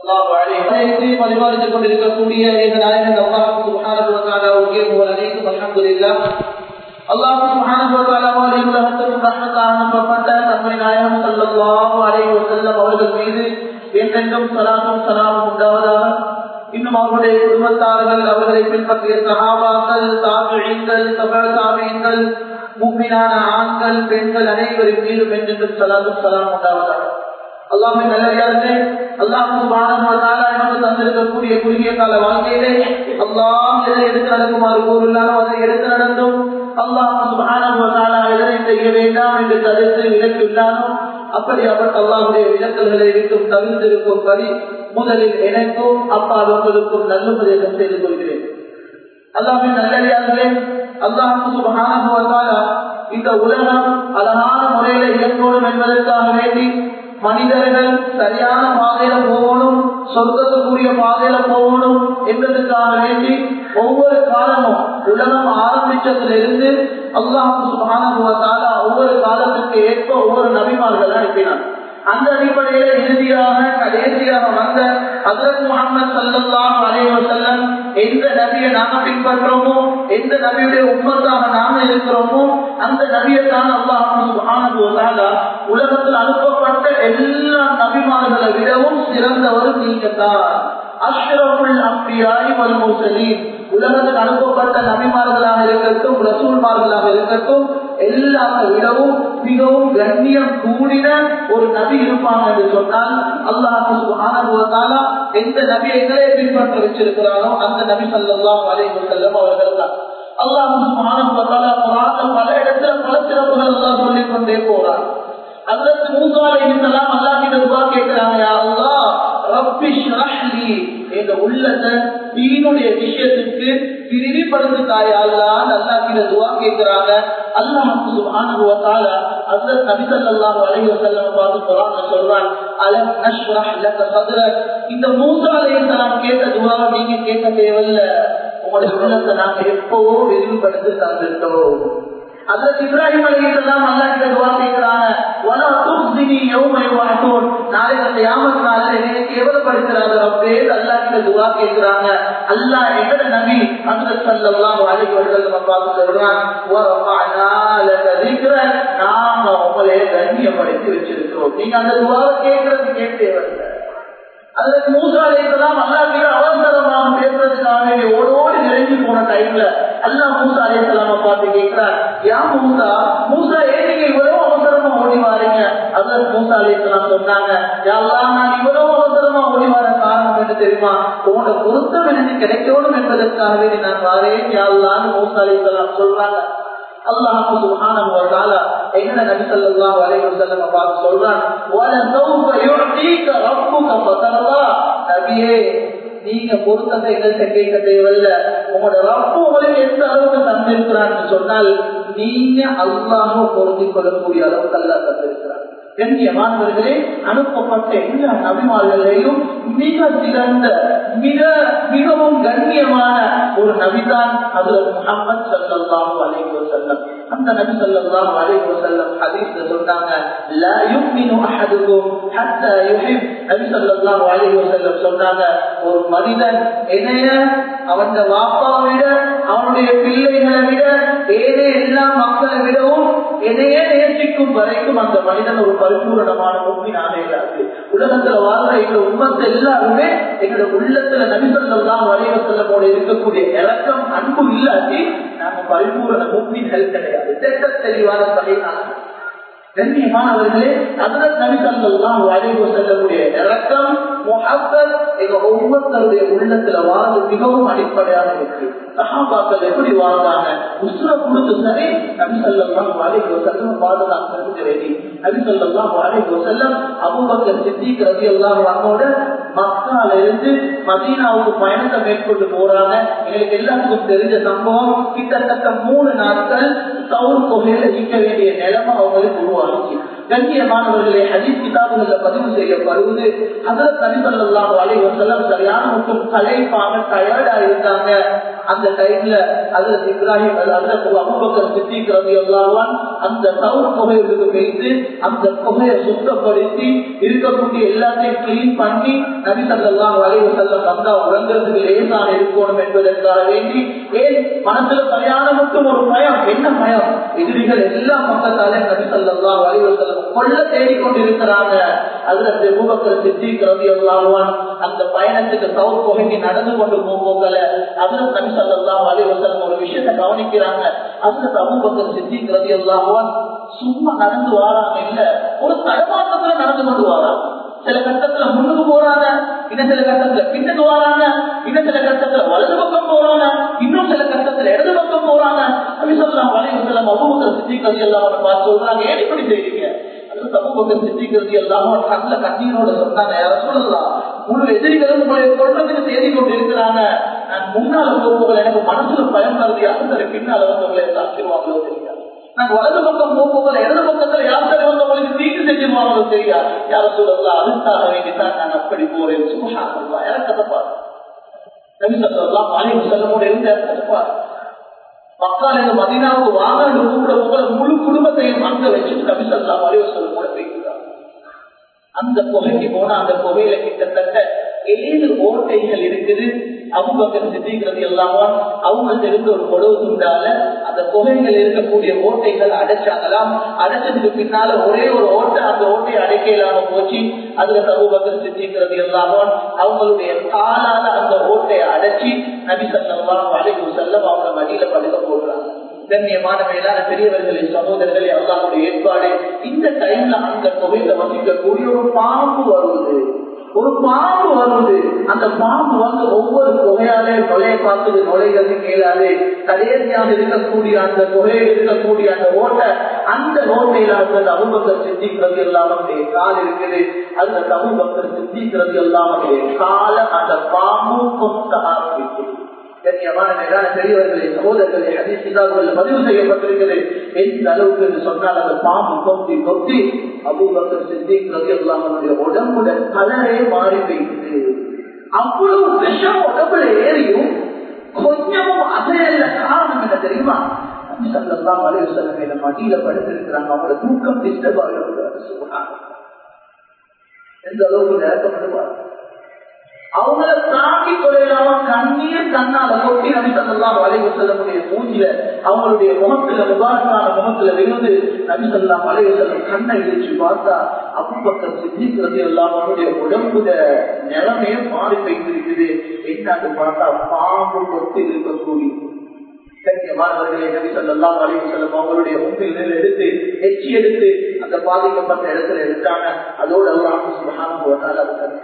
பரிமாறித்துக் கொண்டிருக்கக்கூடிய எங்கள் நாயகன் அல்லாஹ் சுப்ஹானஹு புகழ் அனைத்தும் அல்ஹம்துலில்லாஹ் அல்லாஹ் சுப்ஹானஹு உலகத்திற்கும் ரஹ்மத்தாக அனுப்பப்பட்ட தன்மை நாயகம் ஸல்லல்லாஹு அலைஹி வஸல்லம் அவர்கள் மீது என்றென்றும் சலாமும் சலாமும் உண்டாவதாக இன்னும் அவர்களுடைய குடும்பத்தார்கள் அவர்களை பின்பற்றிய சகாபாக்கள் தாபிகள் சபல தாபியங்கள் முக்மினான ஆண்கள் பெண்கள் அனைவரின் மீதும் என்றென்றும் சலாமும் சலாம் உண்டாவதாக அல்லாமே நல்லே அல்லாஹ் நமக்கு தந்திருக்கக்கூடிய குறுகிய கால வாழ்க்கையிலே அல்லாம் எதை எடுத்து நடக்குமாறு கூறுள்ளாரோ அதை எடுத்து நடந்தும் அல்லாஹ் சுபானா எதனை செய்ய வேண்டாம் என்று தடுத்து விலக்கியுள்ளானோ அப்படி அவர் அல்லாஹுடைய விலக்கல்களை விட்டும் தவிர்த்திருக்கும் படி முதலில் எனக்கும் அப்பா அவர்களுக்கும் நல்ல உபதேசம் செய்து கொள்கிறேன் அல்லாமே நல்லே அல்லாஹ் சுபானா இந்த உலகம் அழகான முறையில இயங்கணும் என்பதற்காக வேண்டி மனிதர்கள் சரியான பாதையில போகணும் சொர்க்கத்துக்குரிய பாதையில போகணும் என்பதற்காக வேண்டி ஒவ்வொரு காலமும் உலகம் ஆரம்பிச்சதுல இருந்து அல்லாஹு சுபானுவத்தால ஒவ்வொரு காலத்துக்கு ஏற்ப ஒவ்வொரு நபிமார்கள் அனுப்பினார் அந்த அடிப்படையில இறுதியாக கடைசியாக வந்த ஹசரத் முகமது சல்லாஹ் அலைவசல்லம் எந்த நபியை நாம பின்பற்றோமோ எந்த நபியுடைய உண்மத்தாக நாம இருக்கிறோமோ அந்த நபியை தான் அல்லாஹ் உலகத்தில் அனுப்பப்பட்ட எல்லா நபிமார்களை விடவும் சிறந்தவர் நீங்க தான் அஷ்ரபுல் அம்பியாய் வல்முசலீம் உலகத்தில் அனுப்பப்பட்ட நபிமார்களாக இருக்கட்டும் ரசூல்மார்களாக இருக்கட்டும் எல்லாத்தை விடவும் மிகவும் கண்ணியம் கூடின ஒரு நபி இருப்பாங்க என்று சொன்னால் அல்லாஹால எந்த நபியை எங்களே பின்பற்ற வச்சிருக்கிறாரோ அந்த நபி சல்லாம் அலைவு செல்லம் அவர்கள் தான் அல்லாஹ் பல இடத்துல பல சிறப்புகள் எல்லாம் சொல்லிக் கொண்டே போறார் அதற்கு மூசாலை இருந்தெல்லாம் அல்லாஹிட துவா கேட்கிறாங்க அல்லா ரப்பி ஷ்ரஹ்லி எங்க உள்ளத்தை தீனுடைய விஷயத்துக்கு விரிவுபடுத்துக்காயா அல்லாஹ் அல்லாஹிட துவா கேட்கிறாங்க அல்லாஹ் சுப்ஹானஹு வ தஆலா ஹஜ்ரத் நபி ஸல்லல்லாஹு அலைஹி வஸல்லம் பார்த்து குர்ஆன்ல சொல்றான் அலம் நஷ்ரஹ் லக சத்ரக் இந்த மூசா அலைஹிஸ்ஸலாம் கேட்ட துவாவை நீங்க கேட்க தேவையில்ல உங்களுடைய உள்ளத்தை நாங்க எப்பவோ விரிவுபடுத்தி தந்துட்டோம் அதற்கு இப்ராஹிம் அலிசல்லாம் அல்லா கிட்ட துவா கேட்கிறாங்க வலா துப்தினி யௌம யுவாத்தூன் நாளைக்கு அந்த யாமத் நாள்ல என்னை கேவலப்படுத்துறாங்க ரப்பே அல்லா கிட்ட துவா கேட்கிறாங்க அல்லாஹ் எங்கட நபி ஹஜ்ரத் ஸல்லல்லாஹு அலைஹி வஸல்லம் பார்த்து சொல்றான் வ ரஃபஅனா லக ذிக்ர நாம உங்களை கண்ணியப்படுத்தி வச்சிருக்கிறோம் நீங்க அந்த துவாவை கேட்கறது கேட்டே அதற்கு மூசா அலைக்கலாம் அல்லா கிட்ட அவசரமாக பேசுறதுக்காக வேண்டிய ஓடோடி நிறைஞ்சு போன டைம்ல அல்லா மூசா அலைக்கலாம பார்த்து கேட்கிறார் யா மூசா மூசா ஏன் நீங்க இவ்வளவு அவசரமா ஓடி வாரீங்க அதற்கு மூசா அலைக்கலாம் சொன்னாங்க யாரெல்லாம் நான் இவ்வளவு அவசரமா ஓடி வர காரணம் என்று தெரியுமா உங்களோட பொருத்தம் எனக்கு கிடைக்கணும் என்பதற்காகவே நான் வாரேன் யாரெல்லாம் மூசா அலைக்கலாம் சொல்றாங்க அல்லாஹ் சுப்ஹானஹு வ தஆலா என்ன நபி ஸல்லல்லாஹு அலைஹி வஸல்லம் பார்த்து சொல்றான் வல சௌஃப யுஅதீக ரப்புக ஃபதர்லா நபியே நீங்க பொருத்தத்தை எங்கள்கிட்ட கேட்க தேவையில்ல உங்களோட ரப்பு உங்களுக்கு எந்த அளவுக்கு தந்திருக்கிறான்னு சொன்னால் நீங்க அல்லாஹ் பொருந்திக் கொள்ளக்கூடிய அளவுக்கு அல்லாஹ் தந்திருக்கிறார் கண்ணியமானவர்களே அனுப்பப்பட்ட எல்லா நபிமார்களையும் மிக சிறந்த மிக மிகவும் கண்ணியமான ஒரு நபிதான் அதுல முகமது சல்லாஹூ அலைஹி வஸல்லம் அந்த நபி ஸல்லல்லாஹு அலைஹி வஸல்லம் ஹதீஸ்ல சொன்னாங்க லா யுமினு அஹதுக்கும் ஹத்தா யுஹிப் நபி ஸல்லல்லாஹு அலைஹி வஸல்லம் சொன்னாங்க ஒரு மனிதன் என்னைய அவன் வாப்பாவை விட அவனுடைய பிள்ளைகளை விட ஏனே எல்லா மக்களை விடவும் என்னையே நேசிக்கும் வரைக்கும் அந்த மனிதன் ஒரு பரிபூரணமான முன்பினாக இல்லாது உலகத்துல வாழ்ற எங்க உண்மத்தை எல்லாருமே எங்களோட உள்ளத்துல நபிசல்லாம் வரைவ செல்லமோட இருக்கக்கூடிய இறக்கம் அன்பு இல்லாட்டி நாங்க பரிபூரண முன்பின்கள் கிடையாது திட்ட தெளிவான தலைநாள் கண்ணியமானவர்களே அதனால் நபிசல்லாம் வரைவு செல்லக்கூடிய இறக்கம் முகப்பத் எங்க ஒவ்வொருத்தருடைய உள்ளத்துல வாழ்ந்து மிகவும் அடிப்படையாக இருக்கு சகாபாக்கள் எப்படி வாழ்ந்தாங்க உசுர கொடுத்து சரி நபிசல்லாம் வரைவு செல்லம் பாதுகாக்கிறதுக்கு வேண்டி நபிசல்லாம் வரைவு செல்லம் அபுபக்கர் சித்திக் ரவி எல்லாம் வாங்கோட மக்கால இருந்து மதீனாவுக்கு பயணத்தை மேற்கொண்டு போறாங்க எங்களுக்கு எல்லாத்துக்கும் தெரிஞ்ச சம்பவம் கிட்டத்தட்ட மூணு நாட்கள் சவுர் தொகையில நிற்க வேண்டிய நிலைமை அவங்களுக்கு உருவாச்சு கண்ணியமானவர்களை ஹதீஸ் கிதாபுகள்ல பதிவு செய்யப்படுவது அதற்கு நபிசல்லாம் அலை வசல்லம் சரியான மற்றும் கலைப்பாக டயர்டா இருந்தாங்க அந்த டைம்ல அதுல இப்ராஹிம் அதுல அபுபக்கர் சித்திக்கிறது எல்லாவான் அந்த தவுர் புகையிற்கு வைத்து அந்த புகையை சுத்தப்படுத்தி இருக்கக்கூடிய எல்லாத்தையும் கிளீன் பண்ணி நபி சல்லாம் வளைவு செல்லம் வந்தா உறங்குறதுக்கு லேசான இருக்கணும் என்பதற்காக வேண்டி ஏன் மனசுல சரியான மட்டும் ஒரு பயம் என்ன பயம் எதிரிகள் எல்லா பக்கத்தாலே நபி சல்லாம் வளைவு செல்லம் கொள்ள தேடிக்கொண்டிருக்கிறாங்க அதுல அபுபக்கர் சித்திக்கிறது எல்லாவான் அந்த பயணத்துக்கு தவுர் புகைக்கு நடந்து கொண்டு போகல அதுல நபி சல்லாம் வளைவு செல்லம் ஒரு விஷயத்தை கவனிக்கிறாங்க அதுல அபுபக்கர் சித்திக்கிறது எல்லாவான் சும்மா நடந்து வாராங்க இல்ல ஒரு தடமாட்டத்துல நடந்து கொண்டு வாராங்க சில கட்டத்துல முன்னுக்கு போறாங்க இன்னும் சில கட்டத்துல பின்னுக்கு வராங்க இன்னும் சில கட்டத்துல வலது பக்கம் போறாங்க இன்னும் சில கட்டத்துல இடது பக்கம் போறாங்க அப்படி சொல்லலாம் வளைவு செல்லம் அபுபக்கர் சித்திக்கிறது எல்லாம் பார்த்து சொல்றாங்க ஏன் இப்படி செய்றீங்க அது அபுபக்கர் சித்திக்கிறது எல்லாம் கண்ணுல கண்ணீரோட சொன்னாங்க யார சொல்லலாம் முழு எதிரிகளும் உங்களை கொள்றதுக்கு தேடி கொண்டு இருக்கிறாங்க நான் முன்னால போகும்போது எனக்கு மனசுல பயம் வருது யாரு பின்னால வந்து உங்களை தாக்கிடுவாங்களோ தெரியாது நான் வலது பக்கம் போகும்போது இடது பக்கத்துல யார் சரி வந்து உங்களுக்கு தீட்டு செஞ்சிருவாங்களோ தெரியாது யார சொல்லலாம் அதுக்காக வேண்டித்தான் நான் அப்படி போறேன் சும்மா இறக்கத்தை பாரு நபி சொல்லலாம் மாலிம் செல்லமோட இருந்த இறக்கத்தை பாரு மக்கள் இந்த மதினாவுக்கு வாங்க கூட உங்களை முழு குடும்பத்தையும் அங்க வச்சுட்டு நபி சொல்லலாம் அலிவ செல்லமோட பேசுகிறார் அந்த புகைக்கு போனா அந்த புகையில கிட்டத்தட்ட ஏழு ஓட்டைகள் இருக்குது அபுபக்கர் சித்திக்கிறது எல்லாமோ அவங்கள்ட்ட இருந்து ஒரு கொடவு துண்டால அந்த புகைகள் இருக்கக்கூடிய ஓட்டைகள் அடைச்சாங்களாம் அடைச்சதுக்கு பின்னால ஒரே ஒரு ஓட்டை அந்த ஓட்டை அடைக்க இல்லாம போச்சு அதுல அபுபக்கர் சித்திக்கிறது எல்லாமோ அவங்களுடைய காலால அந்த ஓட்டையை அடைச்சி நபி சல்லாம் வலைக்கு செல்லம் அவங்க மடியில படுக்க போடுறாங்க கண்ணியமான மேலான பெரியவர்களே சகோதரர்களே அல்லாவுடைய ஏற்பாடு இந்த டைம்ல அந்த தொகையில வசிக்கக்கூடிய ஒரு பாம்பு வருவது ஒரு பாம்பு வருது அந்த பாம்பு வந்து ஒவ்வொரு தொகையாலே நுழைய பார்த்து நுழைகிறது கேளாது கடைசியாக இருக்கக்கூடிய அந்த தொகையில் இருக்கக்கூடிய அந்த ஓட்டை அந்த ஓட்டையில அந்த அபுபக்கர் சித்திக்கிறது எல்லாம் அவருடைய கால் இருக்குது அந்த அபுபக்கர் சித்திக்கிறது எல்லாம் அவருடைய கால அந்த பாம்பு கொத்த ஆரம்பிக்கிறது கண்ணியமான மேலான பெரியவர்களே சகோதரர்களே அதிர்ச்சிதார்கள் பதிவு செய்யப்பட்டிருக்கிறது எந்த அளவுக்கு என்று சொன்னால் அந்த பாம்பு கொத்தி கொத்தி அபூபக்கர் சித்திக் ரவியல்லாமனுடைய உடம்புட கலரே மாறி போயிட்டு அவ்வளவு விஷம் உடம்புல ஏறியும் கொஞ்சமும் அசையல்ல காரணம் என்ன தெரியுமா சல்லாம் அலைய சொல்ல மடியில படுத்திருக்கிறாங்க அவங்களோட தூக்கம் டிஸ்டர்ப் ஆகிறது எந்த அளவுக்கு நேரப்படுவார் அவங்கள தாண்டி கொள்ளையிலாம கண்ணீர் கண்ணால கொட்டி நபிசல்லாம் வளைவு செல்லக்கூடிய மூஞ்சில அவங்களுடைய முகத்துல முபாரக்கான முகத்துல விழுந்து நபிசல்லாம் வளைவு செல்லும் கண்ணை இழிச்சு பார்த்தா அப்பப்பக்கம் சித்திக்கிறது எல்லாம் அவனுடைய உடம்புல நிலைமையே மாறி போய்த்திருக்குது என்னன்னு பார்த்தா பாம்பு கொத்தி இருக்கக்கூடிய கண்ணியமானவர்களே நபி சொல்லலாம் வளைவு செல்லும் அவங்களுடைய முன்பில் நெல் எடுத்து எச்சி எடுத்து அந்த பாதிக்கப்பட்ட இடத்துல எடுத்தாங்க அதோட எல்லாம் சுபகான போட்டால் அது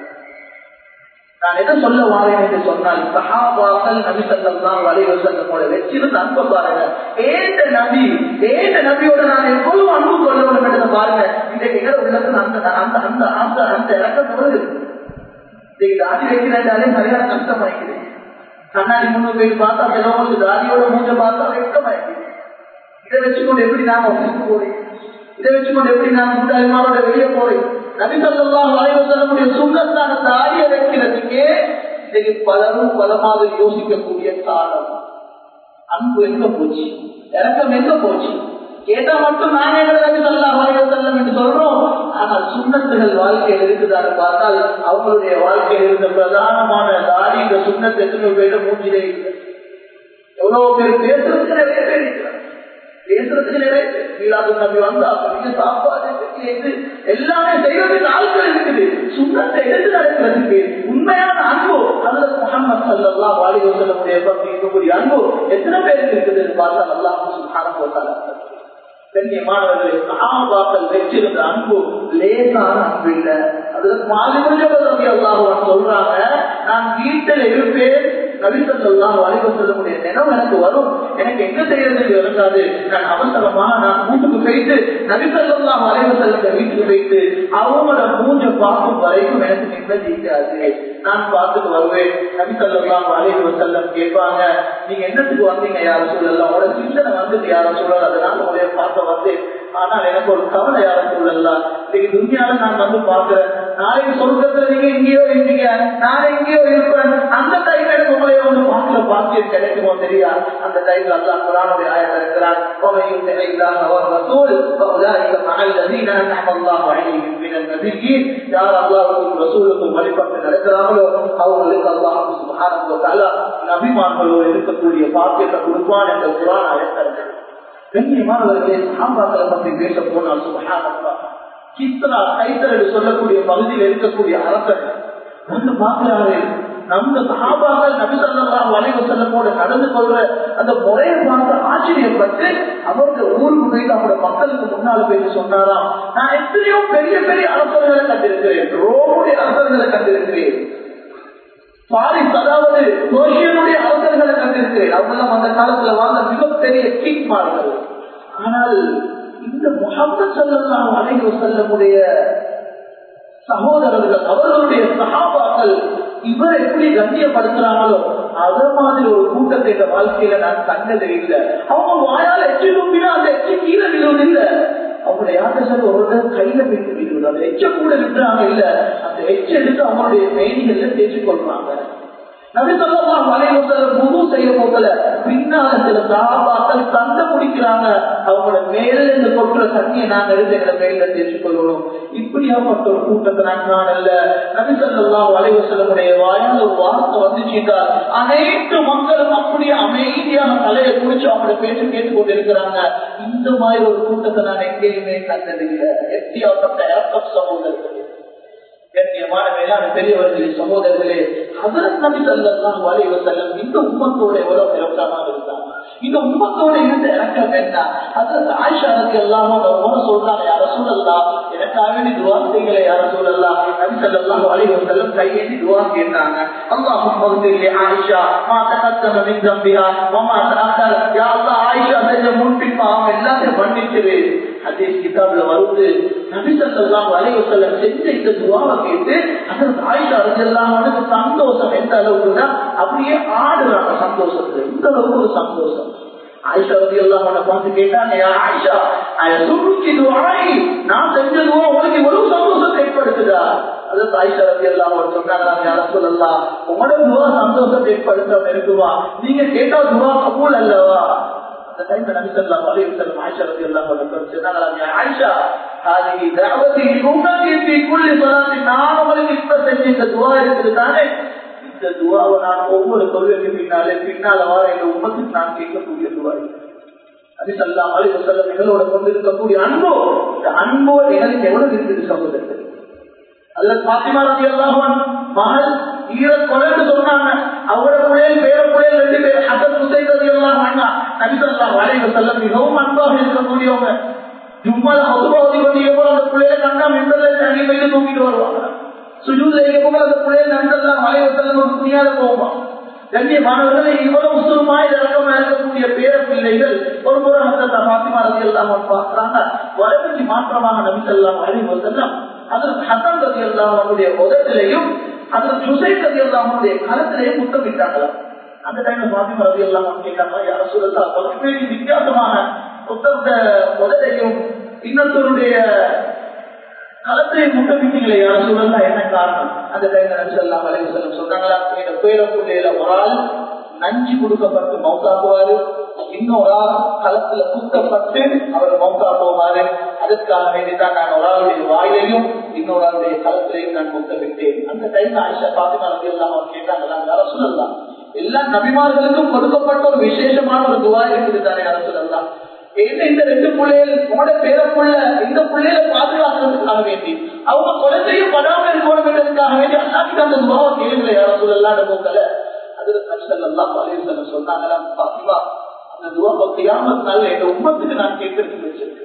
நான் எதை சொல்ல வாரேன் என்று சொன்னால் சஹாபாக்கள் நபி சல்லாம் வலைவ செல்லமோட வச்சிருந்த அன்பை பாருங்க ஏந்த நபி ஏந்த நபியோட நான் எவ்வளவு அன்பு கொள்ளணும் என்றதை பாருங்க இன்றைக்கு எங்க உள்ளது அந்த அந்த அந்த அந்த அந்த இறக்கம் வருது இன்னைக்கு தாடி வைக்கிறாலே சரியான கஷ்டமாயிக்குது கண்ணாடி முன்னு போய் பார்த்தா சிலவங்களுக்கு தாடியோட மூஞ்ச பார்த்தா வெட்கமாயிக்குது இதை வச்சுக்கொண்டு எப்படி நாம ஒப்பிட்டு போறேன் இதை வச்சுக்கொண்டு எப்படி நான் கூட்டாளிமாரோட வெளியே போறேன் நபிசல்லாம் வளைவு செல்லக்கூடிய சுண்ணத்தான தாரிய வைக்கிறதுக்கே இன்னைக்கு பலரும் பல மாதிரி யோசிக்கக்கூடிய காலம் அன்பு எங்க போச்சு இறக்கம் எங்க போச்சு கேட்டா மட்டும் நானே நபி சொல்லா வளைவு செல்லம் என்று சொல்றோம் ஆனால் சுண்ணத்துகள் வாழ்க்கையில் இருக்குதான்னு பார்த்தால் அவங்களுடைய வாழ்க்கையில் இருந்த பிரதானமான தாடி இந்த சுண்ணத்தை எத்தனை பேரும் மூஞ்சிலே இல்லை எவ்வளவு பேர் பேசுறதுக்கு நிறைய பேர் இருக்கிறார் பேசுறதுக்கு நிறைய மீளாது நம்பி வந்தா பெரிய சாப்பாடு இது எல்லாமே செய்வதற்கு ஆட்கள் இருக்குது சுண்ணத்தை எடுத்து நடக்கிறதுக்கு உண்மையான அன்பு அல்லது முகமது சல்லா வாலி வசலமுடைய பற்றி இருக்கக்கூடிய அன்பு எத்தனை பேருக்கு இருக்குதுன்னு பார்த்தா நல்லா சுகாரம் கண்ணியமானவர்களை சகாபாக்கள் வச்சிருந்த அன்பு லேசான அன்பு இல்லை அதுல மாலிமுஞ்சபதி அல்லாஹ் சொல்றாங்க நான் வீட்டில் இருப்பேன் நபிசல்லாம் வலிவு சொல்லக்கூடிய நினைவு எனக்கு வரும் எனக்கு எங்க செய்யறது இருக்காது நான் அவசரமாக நான் வீட்டுக்கு போயிட்டு நபிசல்லாம் வலிவு செல்லுங்க வீட்டுக்கு போயிட்டு அவங்களோட மூஞ்ச பார்க்கும் வரைக்கும் எனக்கு நிம்மதி இருக்காது நான் பார்த்துட்டு வருவேன் நபிசல்லாம் வலிவு செல்லம் கேட்பாங்க நீங்க என்னத்துக்கு வந்தீங்க யாரும் சொல்லலாம் உங்களோட சிந்தனை வந்துட்டு யாரும் சொல்லல அதனால உடைய பார்க்க வந்தேன் ஆனால் எனக்கு ஒரு கவலை யாரும் சொல்லலாம் இன்னைக்கு துணியால நான் வந்து பாக்குறேன் நாளைக்கு சொர்க்கத்துல நீங்க எங்கேயோ இருந்தீங்க நாளை எங்கேயோ இருப்பேன் அந்த டைம் எனக்கு உங்களை வந்து பார்க்கல பாக்கியம் கிடைக்குமோ தெரியா அந்த டைம்ல அல்லாஹ் குரானுடைய ஆயத்தை இருக்கிறான் ومن يطع الله والرسول فاولئك مع الذين انعم الله عليهم من النبيين யார் அல்லாஹ்வுக்கும் ரசூலுக்கும் வழிபட்டு நடக்கிறார்களோ அவர்களுக்கு அல்லாஹ் சுப்ஹானஹு வ தஆலா நபிமார்களோடு இருக்கக்கூடிய பாக்கியத்தை கொடுப்பான் என்ற குரான் ஆயத்தை இருக்கிறது கண்ணியமானவர்களே சஹாபாக்களை பற்றி பேச போனால் சுபஹானல்லாஹ் கித்ரா கைத்தர் என்று சொல்லக்கூடிய பகுதியில் இருக்கக்கூடிய அரசர் வந்து பார்க்கிறாரு நம்ம சஹாபாக்கள் நபிசல்லாம் வளைவு செல்லமோடு நடந்து கொள்ற அந்த முறையை பார்த்து ஆச்சரியப்பட்டு அவருக்கு ஊருக்கு போய் அவரோட மக்களுக்கு முன்னால போய் சொன்னாராம் நான் எத்தனையோ பெரிய பெரிய அரசர்களை கண்டிருக்கிறேன் ரோமுடைய அரசர்களை கண்டிருக்கிறேன் பாரிஸ் அதாவது சோசியனுடைய அரசர்களை கண்டிருக்கிறேன் அவங்கெல்லாம் அந்த காலத்துல வாழ்ந்த மிகப்பெரிய கிங்மார்கள் ஆனால் இந்த முகமது சல்லாம் அலைவு செல்லமுடைய சகோதரர்கள் அவர்களுடைய சகாபாக்கள் இவர் எப்படி கண்ணியப்படுத்துறாங்களோ அத மாதிரி ஒரு கூட்டத்தை இந்த வாழ்க்கையில நான் கண்டதே இல்லை அவங்க வாயால் எச்சி நோம்பினா அந்த எச்சி கீழே விழுவது இல்லை அவங்களுடைய யாத்திரை ஒரு கையில போயிட்டு விழுவது அந்த எச்ச கூட விட்டுறாங்க இல்ல அந்த எச்ச எடுத்து அவங்களுடைய மேனிகள்ல தேய்ச்சி கொள்றாங்க நபிசல்லாம் வலைவசல்ல முழு செய்ய போகல பின்னால சில சாபாக்கள் தந்த குடிக்கிறாங்க அவங்களோட மேல இந்த கொட்டுற தண்ணியை நாங்க எடுத்து எங்களை மேல தேய்ச்சி கொள்ளணும் இப்படியாப்பட்ட ஒரு கூட்டத்தை நான் காணல நபிசல்லாம் வலைவசல்லமுடைய வாயால் ஒரு வார்த்தை வந்துச்சுட்டா அனைத்து மக்களும் அப்படியே அமைதியாக தலையை குடிச்சு அவங்களோட பேச்சு கேட்டு கொண்டு இருக்கிறாங்க இந்த மாதிரி ஒரு கூட்டத்தை நான் எங்கேயுமே கண்டதில்லை எப்படியாப்பட்ட இறக்கம் சமூகத்தில் கண்ணியமான மேலான பெரியவர்களே சகோதரர்களே ஹசரத் நபி ஸல்லல்லாஹு அலைஹி வஸல்லம் இந்த உம்மத்தோட எவ்வளவு பிரபலமாக இருந்தாங்க இந்த உம்மத்தோட இருந்த இறக்கம் என்ன ஹசரத் ஆயிஷா ரலியல்லாஹு அன்ஹா சொல்றாங்க யா ரசூலல்லாஹ் எனக்காக வேண்டி துஆ செய்யுங்களே யா ரசூலல்லாஹ் நபி ஸல்லல்லாஹு அலைஹி வஸல்லம் கையேந்தி துஆ கேட்டாங்க அல்லாஹும்ம இக்ஃபிர் லி ஆயிஷா மா தகத்தம மின் தம்பிஹா வ மா தஅக்கர யா அல்லாஹ் ஆயிஷா செஞ்ச முன்பின் பாவம் எல்லாத்தையும் மன்னிச்சிரு ஹதீஸ் கிதாப்ல வருது நபி ஸல்லல்லாஹு அலைஹி வஸல்லம் செஞ்ச இந்த துஆவை கேட்டு ஹஜ்ரத் ஆயிஷா ரலியல்லாஹு அன்ஹா சந்தோஷம் எந்த அளவுக்குனா அப்படியே ஆடுறாங்க சந்தோஷத்துல இந்த அளவுக்கு ஒரு சந்தோஷம் ஆயிஷா ரலியல்லாஹு அன்ஹா பார்த்து கேட்டாங்க யா ஆயிஷா அயசுருக்கி துஆய் நான் செஞ்ச துஆ உங்களுக்கு இவ்வளவு சந்தோஷத்தை ஏற்படுத்துதா அதாவது ஆயிஷா ரலியல்லாஹு அன்ஹா சொன்னாங்க யா ரசூலல்லாஹ் உங்களோட துஆ சந்தோஷத்தை ஏற்படுத்த இருக்குமா நீங்க கேட்டா துஆ கபூல் அல்லவா அந்த டைம்ல நபி ஸல்லல்லாஹு அலைஹி வஸல்லம் ஆயிஷா রাদিয়াল্লাহு அன்ஹா சொன்னாங்க யா ஆயிஷா ஹாதிஹி தஅவதி லிஉம்மதி ஃபீ குல்லி ஸலாத்தி நான் உங்களுக்கு இப்ப செஞ்ச இந்த துஆ இருக்குது தானே இந்த துஆவை நான் ஒவ்வொரு தொழுகைக்கு பின்னாலே பின்னால வர இந்த உம்மத்துக்கு நான் கேட்கக்கூடிய துஆ நபி ஸல்லல்லாஹு அலைஹி வஸல்லம் எங்களோட கொண்டிருக்கக்கூடிய அன்போ இந்த அன்போ எங்களுக்கு எவ்வளவு இருக்குது சகோதரர்கள் அதுல பாத்திமா ரலியல்லாஹு அன்ஹா மகள் ஈர கொலைன்னு சொன்னாங்க அவரோட பிள்ளைகள் பேர பிள்ளைகள் ரெண்டு பேர் ஹசன் ஹுசைன் ரலியல்லாஹு அன்ஹா நபி ஸல்லல்லாஹு அலைஹி வஸல்லம் மிகவும் அன்பாக இருக்கக்கூடியவங்க ஜும்மால ஹுதுபா ஓதி கொண்டு எவ்வளவு அந்த பிள்ளைகளை கண்டா மிம்பர்ல தண்ணி போயிட்டு தூக்கிட்டு வருவாங்க சுஜூத் செய்யும் அந்த பிள்ளைகள் நண்பர்கள் அலைஹி வஸல்லம் ஒரு துணியால போவாங்க கண்ணியமானவர்களை இவ்வளவு சுருமாய் இறக்கமா இருக்கக்கூடிய பேர பிள்ளைகள் ஒரு முறை ஹசன் பாத்திமா ரலியல்லாஹு அன்ஹா பார்க்கறாங்க வளர்ச்சி மாற்றமாக நபி ஸல்லல்லாஹு அலைஹி வஸல்லம் அதற்கு ஹசன் ரதி அல்லாஹனுடைய உதவிலையும் அதற்கு சுசைன் ரதி அல்லாஹனுடைய கருத்திலையும் முத்தமிட்டாங்களா அந்த டைம்ல பாத்திமா ரதி அல்லாஹ் கேட்டாங்க யார சொல்லா பல வித்தியாசமான புத்தக உதவிலையும் இன்னொருத்தருடைய களத்திலே முட்டமிட்டீங்களே யார சொல்லலாம் என்ன காரணம் அந்த டைம்ல நபி சொல்லலாம் அலைஹி வஸல்லம் சொன்னாங்களா இந்த பேர பிள்ளையில ஒரு ஆள் நஞ்சு கொடுக்கப்பட்டு மௌத்தாக்குவாரு இன்னொரு ஆள் களத்துல குத்தப்பட்டு அவர் மௌத்தா போவாரு அதுக்காக வேண்டிதான் நான் ஒரு ஆளுடைய வாயிலையும் இன்னொரு ஆளுடைய களத்திலையும் நான் முத்த விட்டேன் அந்த டைம்ல ஆயிஷா பாத்திமா ரவி எல்லாம் அவர் கேட்டாங்களா யார சொல்லலாம் எல்லா நபிமார்களுக்கும் கொடுக்கப்பட்ட ஒரு விசேஷமான ஒரு துவா இருக்குது தானே யார சொல்லலாம் என்ன இந்த ரெண்டு பிள்ளைகள் உங்களோட பேர புள்ள இந்த பிள்ளைகளை பாதுகாக்கிறதுக்காக வேண்டி அவங்க குழந்தையும் படாமல் இருக்கணுங்கிறதுக்காக வேண்டி அல்லாக்கு அந்த துவாவை கேளுங்களை யார சொல்லலாம் போக்கல அதுல நபிசல்லாம் பழைய சொன்னாங்களா பாத்திமா அந்த துவாவை கியாமத் நாள் எங்க உம்மத்துக்கு நான் கேட்கறதுக்கு வச்சிருக்கிறேன்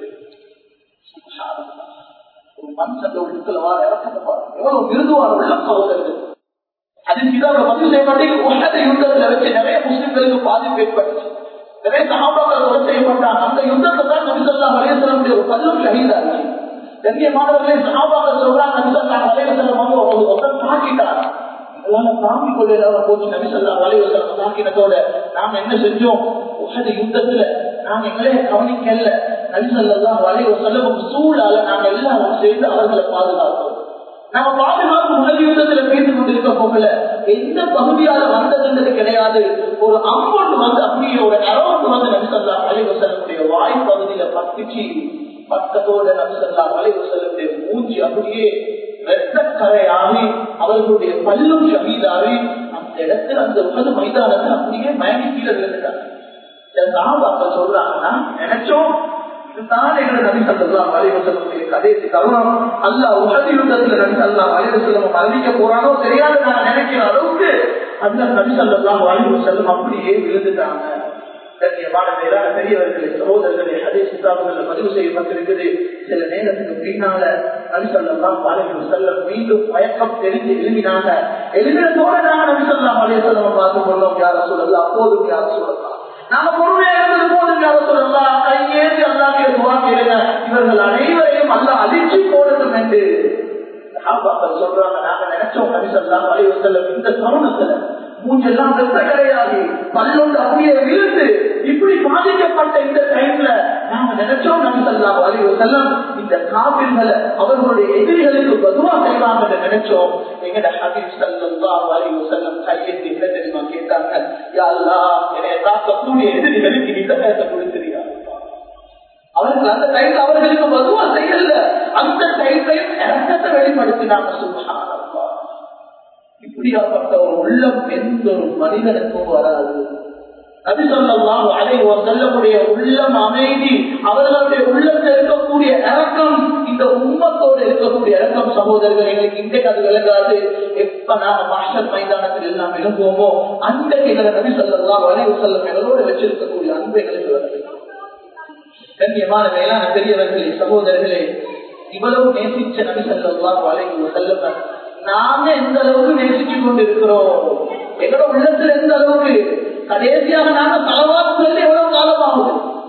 ஒரு மனுஷன் ஒரு இடத்துல வர இறக்கத்தை பாருங்க எவ்வளவு மிருதுவான உள்ள சகோதரர்கள் அது இதாக பதிவு செய்யப்பட்டு உலக யுத்தத்துல வச்சு நிறைய முஸ்லிம்களுக்கு பாதிப்பு ஏற்பட்டுச்சு நிறைய சகாபாக்கள் கொலை செய்யப்பட்டாங்க அந்த யுத்தத்தை தான் நபிசல்லா வலையசலமுடைய ஒரு கல்லும் ஷஹீதாச்சு கண்ணியமானவர்களே சகாபாக்கள் சொல்றாங்க நபிசல்லா வலையசலம் வந்து ஒரு ஒருத்தர் தாக்கிட்டார் அதனால தாங்கி கொள்ள போச்சு நபிசல்லா வலைவசலம் தாக்கினதோட நாம என்ன செஞ்சோம் உலக யுத்தத்துல நாங்க எங்களே கவனிக்கல நபிசல்லாம் வலைவசலம் சூழால நாங்க எல்லாரும் சேர்ந்து அவர்களை பாதுகாத்தோம் நம்ம பாதுகாப்பு உலக யுத்தத்துல பேசிக் கொண்டிருக்க போகல எந்த பகுதியால வந்ததுன்றது கிடையாது ஒரு அம்பொண்டு வந்து அப்படியே ஒரு அரவுண்டு வந்து நபிசல்லா அலைவு செல்லக்கூடிய வாய் பகுதியில பத்துச்சு பக்கத்தோட நபிசல்லா அலைவு செல்லக்கூடிய மூச்சு அப்படியே வெட்டக்கரையாகி அவர்களுடைய பல்லும் ஷமீதாகி அந்த இடத்துல அந்த உலக மைதானத்தில் அப்படியே மயங்கி கீழே விழுந்துட்டாங்க சாபாக்கள் சொல்றாங்கன்னா நினைச்சோம் இதுதான் எங்களை நபி சல்லாம் அலைவசல்லமுடைய கடைசி தருணம் அல்ல உலக யுத்தத்துல நபி சல்லாம் அலைவசல்லம் அறிவிக்க போறானோ தெரியாது நான் நினைக்கிற அளவுக்கு அந்த நபி சல்லாம் அலைவசல்லம் அப்படியே விழுந்துட்டாங்க கண்ணியமான மேலான பெரியவர்களே சகோதரர்களே அதே சித்தாபுகள் பதிவு செய்யப்பட்டிருக்குது சில நேரத்துக்கு பின்னால நபி சொல்லலாம் பாலைக்கு செல்லம் மீண்டும் மயக்கம் தெரிஞ்சு எழுதினாங்க எழுதினத்தோட நாங்க நபி சொல்லலாம் அலைய செல்லம் பார்த்து கொண்டோம் யார சொல்லலாம் அப்போதும் யார சொல்லலாம் நாம பொறுமையா இருந்தது போதும் யார சொல்லலாம் கையேந்தி அல்லாமே துவா கேளுங்க இவர்கள் அனைவரையும் அல்ல அழிச்சு போடணும் என்று சொல்றாங்க நாங்க நினைச்சோம் நபி சொல்லலாம் அலைய செல்லம் இந்த தருணத்துல மூஞ்செல்லாம் வெப்ப கிடையாது பல்லொண்டு அப்படியே விழுந்து இப்படி பாதிக்கப்பட்ட இந்த டைம்ல நாம நினைச்சோம் நபி சொல்லலாம் அலைய செல்லம் இந்த காவிர்களை அவர்களுடைய எதிரிகளுக்கு பதுவா செய்வாங்க நினைச்சோம் எங்கட ஹபீப் சல்லல்லாஹு அலைஹி வஸல்லம் கையெழுத்து என்ன தெரியுமா கேட்டாங்க யா அல்லாஹ் என்னை தாக்கக்கூடிய எதிரிகளுக்கு நீ தகவத்தை கொடுத்துறியா அவர்கள் அந்த டைம்ல அவர்களுக்கு பதுவா செய்யல அந்த டைம்லையும் இறக்கத்தை வெளிப்படுத்தினாங்க சுபஹானல்லாஹ் இப்படியாப்பட்ட ஒரு உள்ளம் எந்த ஒரு மனிதனுக்கும் வராது நபிசல்லாம் அதை செல்லக்கூடிய உள்ளம் அமைதி அவர்களுடைய உள்ளத்தில் இருக்கக்கூடிய இறக்கம் இந்த உண்மத்தோடு இருக்கக்கூடிய இறக்கம் சகோதரர்கள் எங்களுக்கு இன்றைக்கு அது விளங்காது எப்ப நாம மாஸ்டர் மைதானத்தில் எல்லாம் எழும்போமோ அன்றைக்கு எங்களை நபி சொல்லலாம் வரைவு செல்லம் எங்களோடு வச்சிருக்கக்கூடிய அன்பு எங்களுக்கு வருது கண்ணியமான மேலான பெரியவர்களே சகோதரர்களே இவ்வளவு நேசிச்ச நபி சொல்லலாம் வரைவு செல்லம் நாம எந்த அளவுக்கு நேசிச்சு கொண்டிருக்கிறோம் எங்களோட உள்ளத்துல எந்த அளவுக்கு கடைசியாக நாம தலவாத் சொல்லி எவ்வளவு காலம் ஆகுது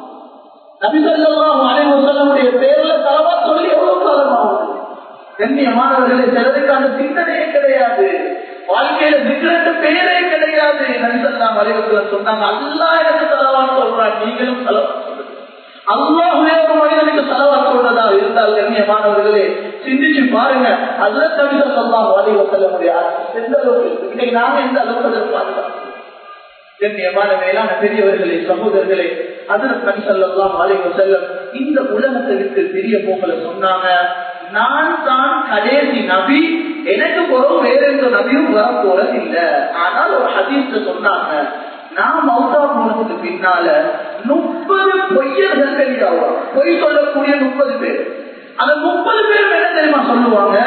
நபிசல்லாம் அலைவசல்லமுடைய பேர்ல தலவாத் சொல்லி எவ்வளவு காலம் ஆகுது கண்ணியமானவர்களை சிலருக்கான சிந்தனையே கிடையாது வாழ்க்கையில திக்ரட்டு பேரே கிடையாது நபிசல்லாம் அலைவசல்லம் சொன்னாங்க அல்லா எனக்கு தலவாத் சொல்றான் நீங்களும் தலவாத் அல்லாஹுவே ஒரு மனிதனுக்கு செலவா சொல்றதா இருந்தால் கண்ணியமானவர்களே சிந்திச்சு பாருங்க அல்ல தவிர சொல்லலாம் வாலிப செல்ல முடியாது எந்த அளவுக்கு இன்னைக்கு நாம எந்த அளவுக்கு அதை பாதுகாப்பு கண்ணியமான மேலான பெரியவர்களே சகோதரர்களே அதற்கு நபி சொல்லலாம் வாலிப செல்லம் இந்த உலகத்தை விட்டு பெரிய போகல சொன்னாங்க நான் தான் கடைசி நபி எனக்கு போறோம் வேற எந்த நபியும் வர போறது இல்லை ஆனால் ஒரு ஹதீஸ் சொன்னாங்க நான் மௌதா போனதுக்கு பின்னால முப்பது பொய்யர்கள் வெளியாகும் பொய் சொல்லக்கூடிய முப்பது பேர் அந்த முப்பது பேர் என்ன தெரியுமா சொல்லுவாங்க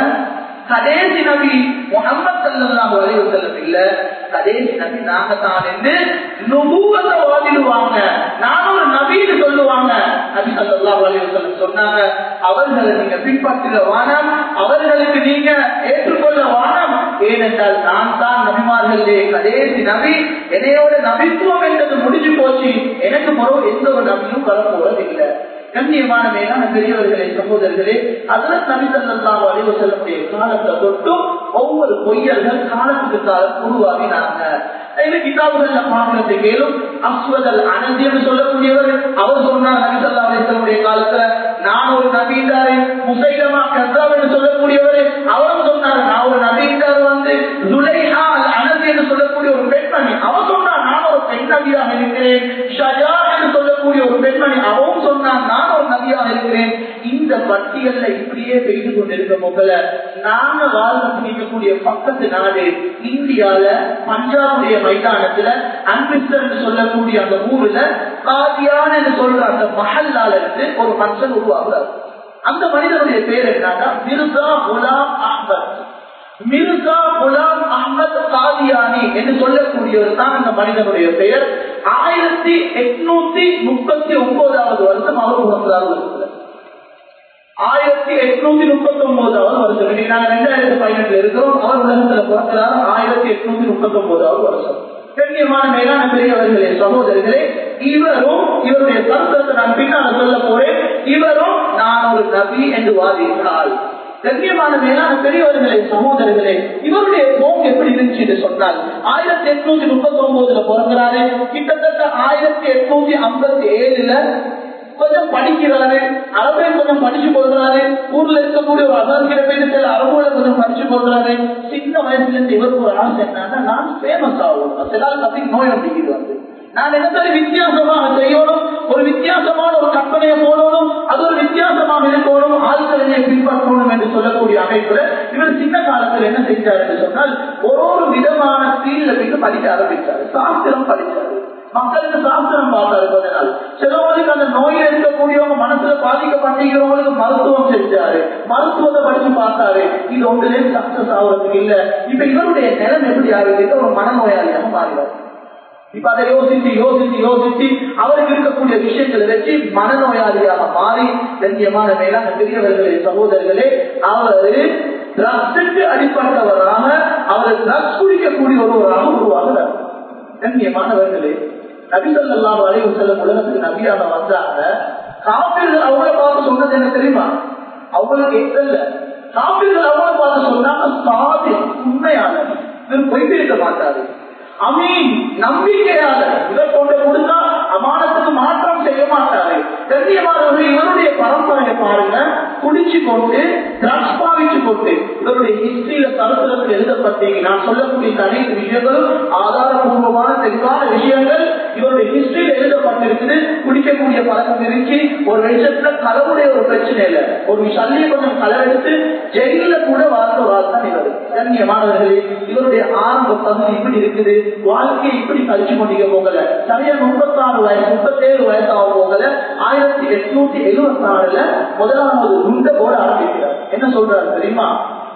கடைசி நபி முகமது சல்லாஹ் அலைவசல்லம் இல்ல கடைசி நபி நாங்க தான் என்று நுபுவத்தை வாதிடுவாங்க நான் ஒரு நபின்னு சொல்லுவாங்க நபி சல்லாஹ் அலைவசல்லம் சொன்னாங்க அவர்களை நீங்க பின்பற்றுக வானம் அவர்களுக்கு நீங்க ஏற்றுக்கொள்ள வானம் ஏனென்றால் நான் தான் நபிமார்களே கடைசி நபி என்னையோட நபித்துவம் என்றது முடிஞ்சு போச்சு எனக்கு மறும் எந்த ஒரு நபியும் வரப்போவதில்லை கண்ணியமான மேலான பெரியவர்களே சகோதரர்களே அதுல நபிசல்லாம் வரைவு செல்லக்கூடிய காலத்தை தொட்டும் ஒவ்வொரு பொய்யர்கள் காலத்துக்கு காலம் உருவாகினாங்க கிதாபுகள்ல பாக்குறது கேளும் அஸ்வதல் அனந்தின்னு சொல்லக்கூடியவர் அவர் சொன்னார் நபிசல்லா அலிசல்லுடைய காலத்துல நான் ஒரு நபீண்டாரு முசைலமா கசாப் என்று சொல்லக்கூடியவர் அவரும் சொன்னார் நான் ஒரு நபீண்டார் வந்து துலைஹா அல் அனந்தி என்று சொல்லக்கூடிய ஒரு பெண்மணி அவர் சொன்னார் நான் ஒரு பெண் நபியாக இருக்கிறேன் ஷஜா என்று சொல்லக்கூடிய ஒரு பெண்மணி அவரும் சொன்னார் நான் ஒரு நபியாக இருக்கிறேன் இந்த பட்டியல்ல இப்படியே பெய்து கொண்டிருக்க போகல நாங்க வாழ்ந்து பிடிக்கக்கூடிய பக்கத்து நாடு இந்தியால பஞ்சாபுடைய மைதானத்துல அன்பிஸ்டர் என்று சொல்லக்கூடிய அந்த ஊர்ல காதியான் என்று சொல்ற அந்த மஹல்லால இருந்து ஒரு மனுஷன் உருவாகுறார் அந்த மனிதனுடைய பேர் என்னன்னா மிர்சா குலாம் அஹ்மத் மிர்சா குலாம் அஹ்மத் காதியானி என்று சொல்லக்கூடியவர் தான் அந்த மனிதனுடைய பெயர் ஆயிரத்தி எட்நூத்தி முப்பத்தி ஒன்பதாவது வருஷம் அவர் உணர்ந்தார் ஆயிரத்தி எட்நூத்தி முப்பத்தி ஒன்பதாவது வருஷம் இன்னைக்கு நாங்க ரெண்டாயிரத்தி பதினெட்டுல இருக்கிறோம் அவர் உலகத்துல பிறக்கிறார் ஆயிரத்தி எட்நூத்தி முப்பத்தி ஒன்பதாவது வருஷம் கண்ணியமான மேலான பெரியவர்களே சகோதரர்களே இவரும் இவருடைய கருத்தத்தை நான் பின்னால சொல்ல போறேன் இவரும் நான் ஒரு நபி என்று வாதிட்டால் கண்ணியமான மேலான பெரியவர்களே சகோதரர்களே இவருடைய போக்கு எப்படி இருந்துச்சு என்று சொன்னால் ஆயிரத்தி எட்நூத்தி முப்பத்தி ஒன்பதுல பிறக்கிறாரு கிட்டத்தட்ட ஆயிரத்தி எட்நூத்தி ஐம்பத்தி ஏழுல கொஞ்சம் படிக்கிறாரு அரபையும் கொஞ்சம் படிச்சு போடுறாரு ஊர்ல இருக்கக்கூடிய ஒரு அதார்கிற பேரு சில அரபுல கொஞ்சம் படிச்சு போடுறாரு சின்ன வயசுல இருந்து இவருக்கு ஒரு ஆசை என்னன்னா நான் ஃபேமஸ் ஆகணும் சில கத்தி நோய் அப்படிங்கிறது வந்து நான் என்ன வித்தியாசமாக செய்யணும் ஒரு வித்தியாசமான ஒரு கற்பனையை போடணும் அது ஒரு வித்தியாசமாக இருக்கணும் ஆட்கள் என்னை பின்பற்றணும் என்று சொல்லக்கூடிய அமைப்புல இவர் சின்ன காலத்தில் என்ன செஞ்சார் என்று சொன்னால் ஒரு ஒரு விதமான ஃபீல்ட்ல போயிட்டு படிக்க ஆரம்பிச்சாரு சாஸ்திரம் படிச்சாரு மக்களுக்கு சாஸ்திரம் பார்த்தாரு கொஞ்ச நாள் சிலவங்களுக்கு அந்த நோயில் இருக்கக்கூடியவங்க மனசுல பாதிக்கப்பட்டிருக்கிறவங்களுக்கு மருத்துவம் செஞ்சாரு மருத்துவத்தை படிச்சு பார்த்தாரு இது ஒன்றிலே சக்சஸ் ஆகுறதுக்கு இல்ல இப்ப இவருடைய நிலம் எப்படி ஆகுது ஒரு மனநோயாளியாக மாறினார் இப்ப அதை யோசிச்சு யோசிச்சு யோசிச்சு அவருக்கு இருக்கக்கூடிய விஷயங்களை வச்சு மனநோயாளியாக மாறி கண்ணியமான மேலான பெரியவர்களே சகோதரர்களே அவரு ட்ரக்ஸுக்கு அடிப்பட்டவராக அவர் ட்ரக்ஸ் குடிக்கக்கூடிய ஒருவராக உருவாகிறார் கண்ணியமானவர்களே நபிசல்லாம் வரைவு செல்லும் உலகத்துக்கு நபியாக வந்தாங்க காப்பீர்கள் அவங்கள பார்த்து சொன்னது என்ன தெரியுமா அவங்களுக்கு எத்தல்ல காப்பீர்கள் அவங்கள பார்த்து சொன்னாங்க சாதி உண்மையான இவர் பொய் பேச மாட்டாரு அமீன் நம்பிக்கையாளர் இவர் கொண்டு கொடுத்தா அமானத்துக்கு மாற்றம் செய்ய மாட்டாரு கண்ணியமானவர்கள் இவருடைய பரம்பரையை பாருங்க குடிச்சு கொண்டு ட்ரக்ஸ் பாவிச்சு கொண்டு இவருடைய ஹிஸ்டரியில தரத்துல எழுதப்பட்டீங்க நான் சொல்லக்கூடிய அனைத்து விஷயங்களும் ஆதாரபூர்வமான தெளிவான விஷயங்கள் இவருடைய ஹிஸ்டரியில் எழுதப்பட்டிருக்குது குடிக்கக்கூடிய பழக்கம் இருக்கு ஒரு வெளிச்சத்துல கலவுடைய ஒரு பிரச்சனை இல்லை ஒரு சல்லியை கொஞ்சம் கலவெடுத்து ஜெயில கூட வாழ்ந்த வாழ்த்தான் இவர் கண்ணியமானவர்களே இவருடைய ஆரம்ப பகுதி இப்படி இருக்குது வாழ்க்கையை இப்படி கழிச்சு கொண்டிருக்க போகல சரியா முப்பத்தாறு வயசு முப்பத்தேழு வயசு ஆக போகல ஆயிரத்தி எட்நூத்தி எழுபத்தி ஆறுல முதலாவது உண்ட போட ஆரம்பிக்கிறார் என்ன சொல்றாரு தெரியுமா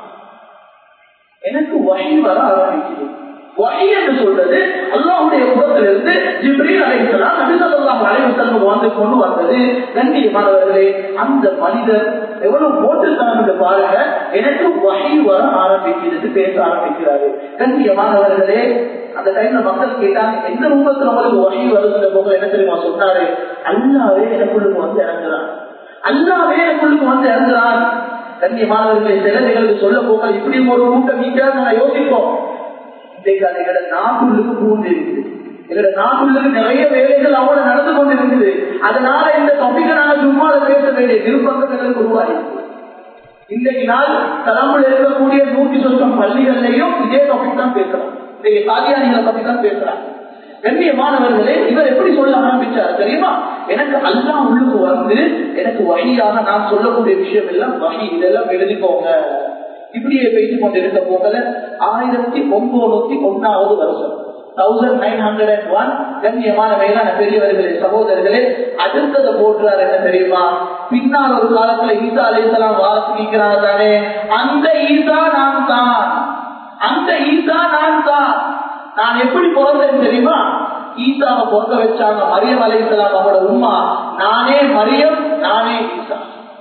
எனக்கு வகை வர ஆரம்பிக்குது வகை என்று சொல்றது அல்லாவுடைய புறத்திலிருந்து ஜிப்ரீல் அழைக்கலாம் நபிசல்லாம் அலைவசல்லம் வந்து கொண்டு வந்தது கண்ணியமானவர்களே அந்த மனிதர் எவ்வளவு போட்டுத்தனம் என்று பாருங்க எனக்கு வகை வர ஆரம்பிக்கிறது பேச ஆரம்பிக்கிறாரு கண்ணியமானவர்களே அந்த டைம்ல மக்கள் கேட்டாங்க எந்த ரூபத்துல உங்களுக்கு வகை வருகிற போக என்ன தெரியுமா சொன்னாரு அல்லாவே எனக்குள்ளுக்கு வந்து இறங்குறான் அல்லாவே எனக்குள்ளுக்கு வந்து இறங்குறான் கண்ணியமானவர்களை சில நிகழ்வு சொல்ல போக இப்படி ஒரு கூட்டம் நீக்காது நான் யோசிப்போம் இன்றைக்கு அது எங்களோட நாட்டுள்ளுக்கு பூந்து இருக்குது எங்களோட நாட்டுள்ளுக்கு நிறைய வேலைகள் அவங்கள நடந்து கொண்டு இருக்குது அதனால இந்த டாபிக்கை நாங்க சும்மால பேச வேண்டிய நிருபங்கள் எங்களுக்கு உருவாயிருக்கு இன்றைக்கு நாள் தலைமுறை இருக்கக்கூடிய நூற்றி சொச்சம் பள்ளிகள்லையும் இதே டாபிக் தான் பேசுறோம் இன்றைக்கு சாதியானிகளை பத்தி தான் பேசுறாங்க கண்ணியமானவர்களே இவர் எப்படி சொல்ல ஆரம்பிச்சார் தெரியுமா எனக்கு அல்லா உள்ளுக்கு வந்து எனக்கு வகையாக நான் சொல்லக்கூடிய விஷயம் எல்லாம் வகை இதெல்லாம் எழுதிக்கோங்க இப்படியே பேசிக் கொண்டு இருக்க போகல ஆயிரத்தி ஒன்பது ஒன்னாவது வருஷம் thousand nine hundred and one கண்ணியமான மேலான பெரியவர்களே சகோதரர்களே அடுத்ததை போட்டுறாரு என்ன தெரியுமா பின்னால் ஒரு காலத்துல ஈசா அலைசலாம் வாரத்து நிற்கிறாங்க தானே அந்த ஈசா நான் தான் அந்த ஈசா நான் தான் நான் எப்படி பிறந்தேன் தெரியுமா ஈசாவை பிறக்க வச்சாங்க மரியம் அலைசலாம் அவரோட உமா நானே மரியம் நானே ஈசா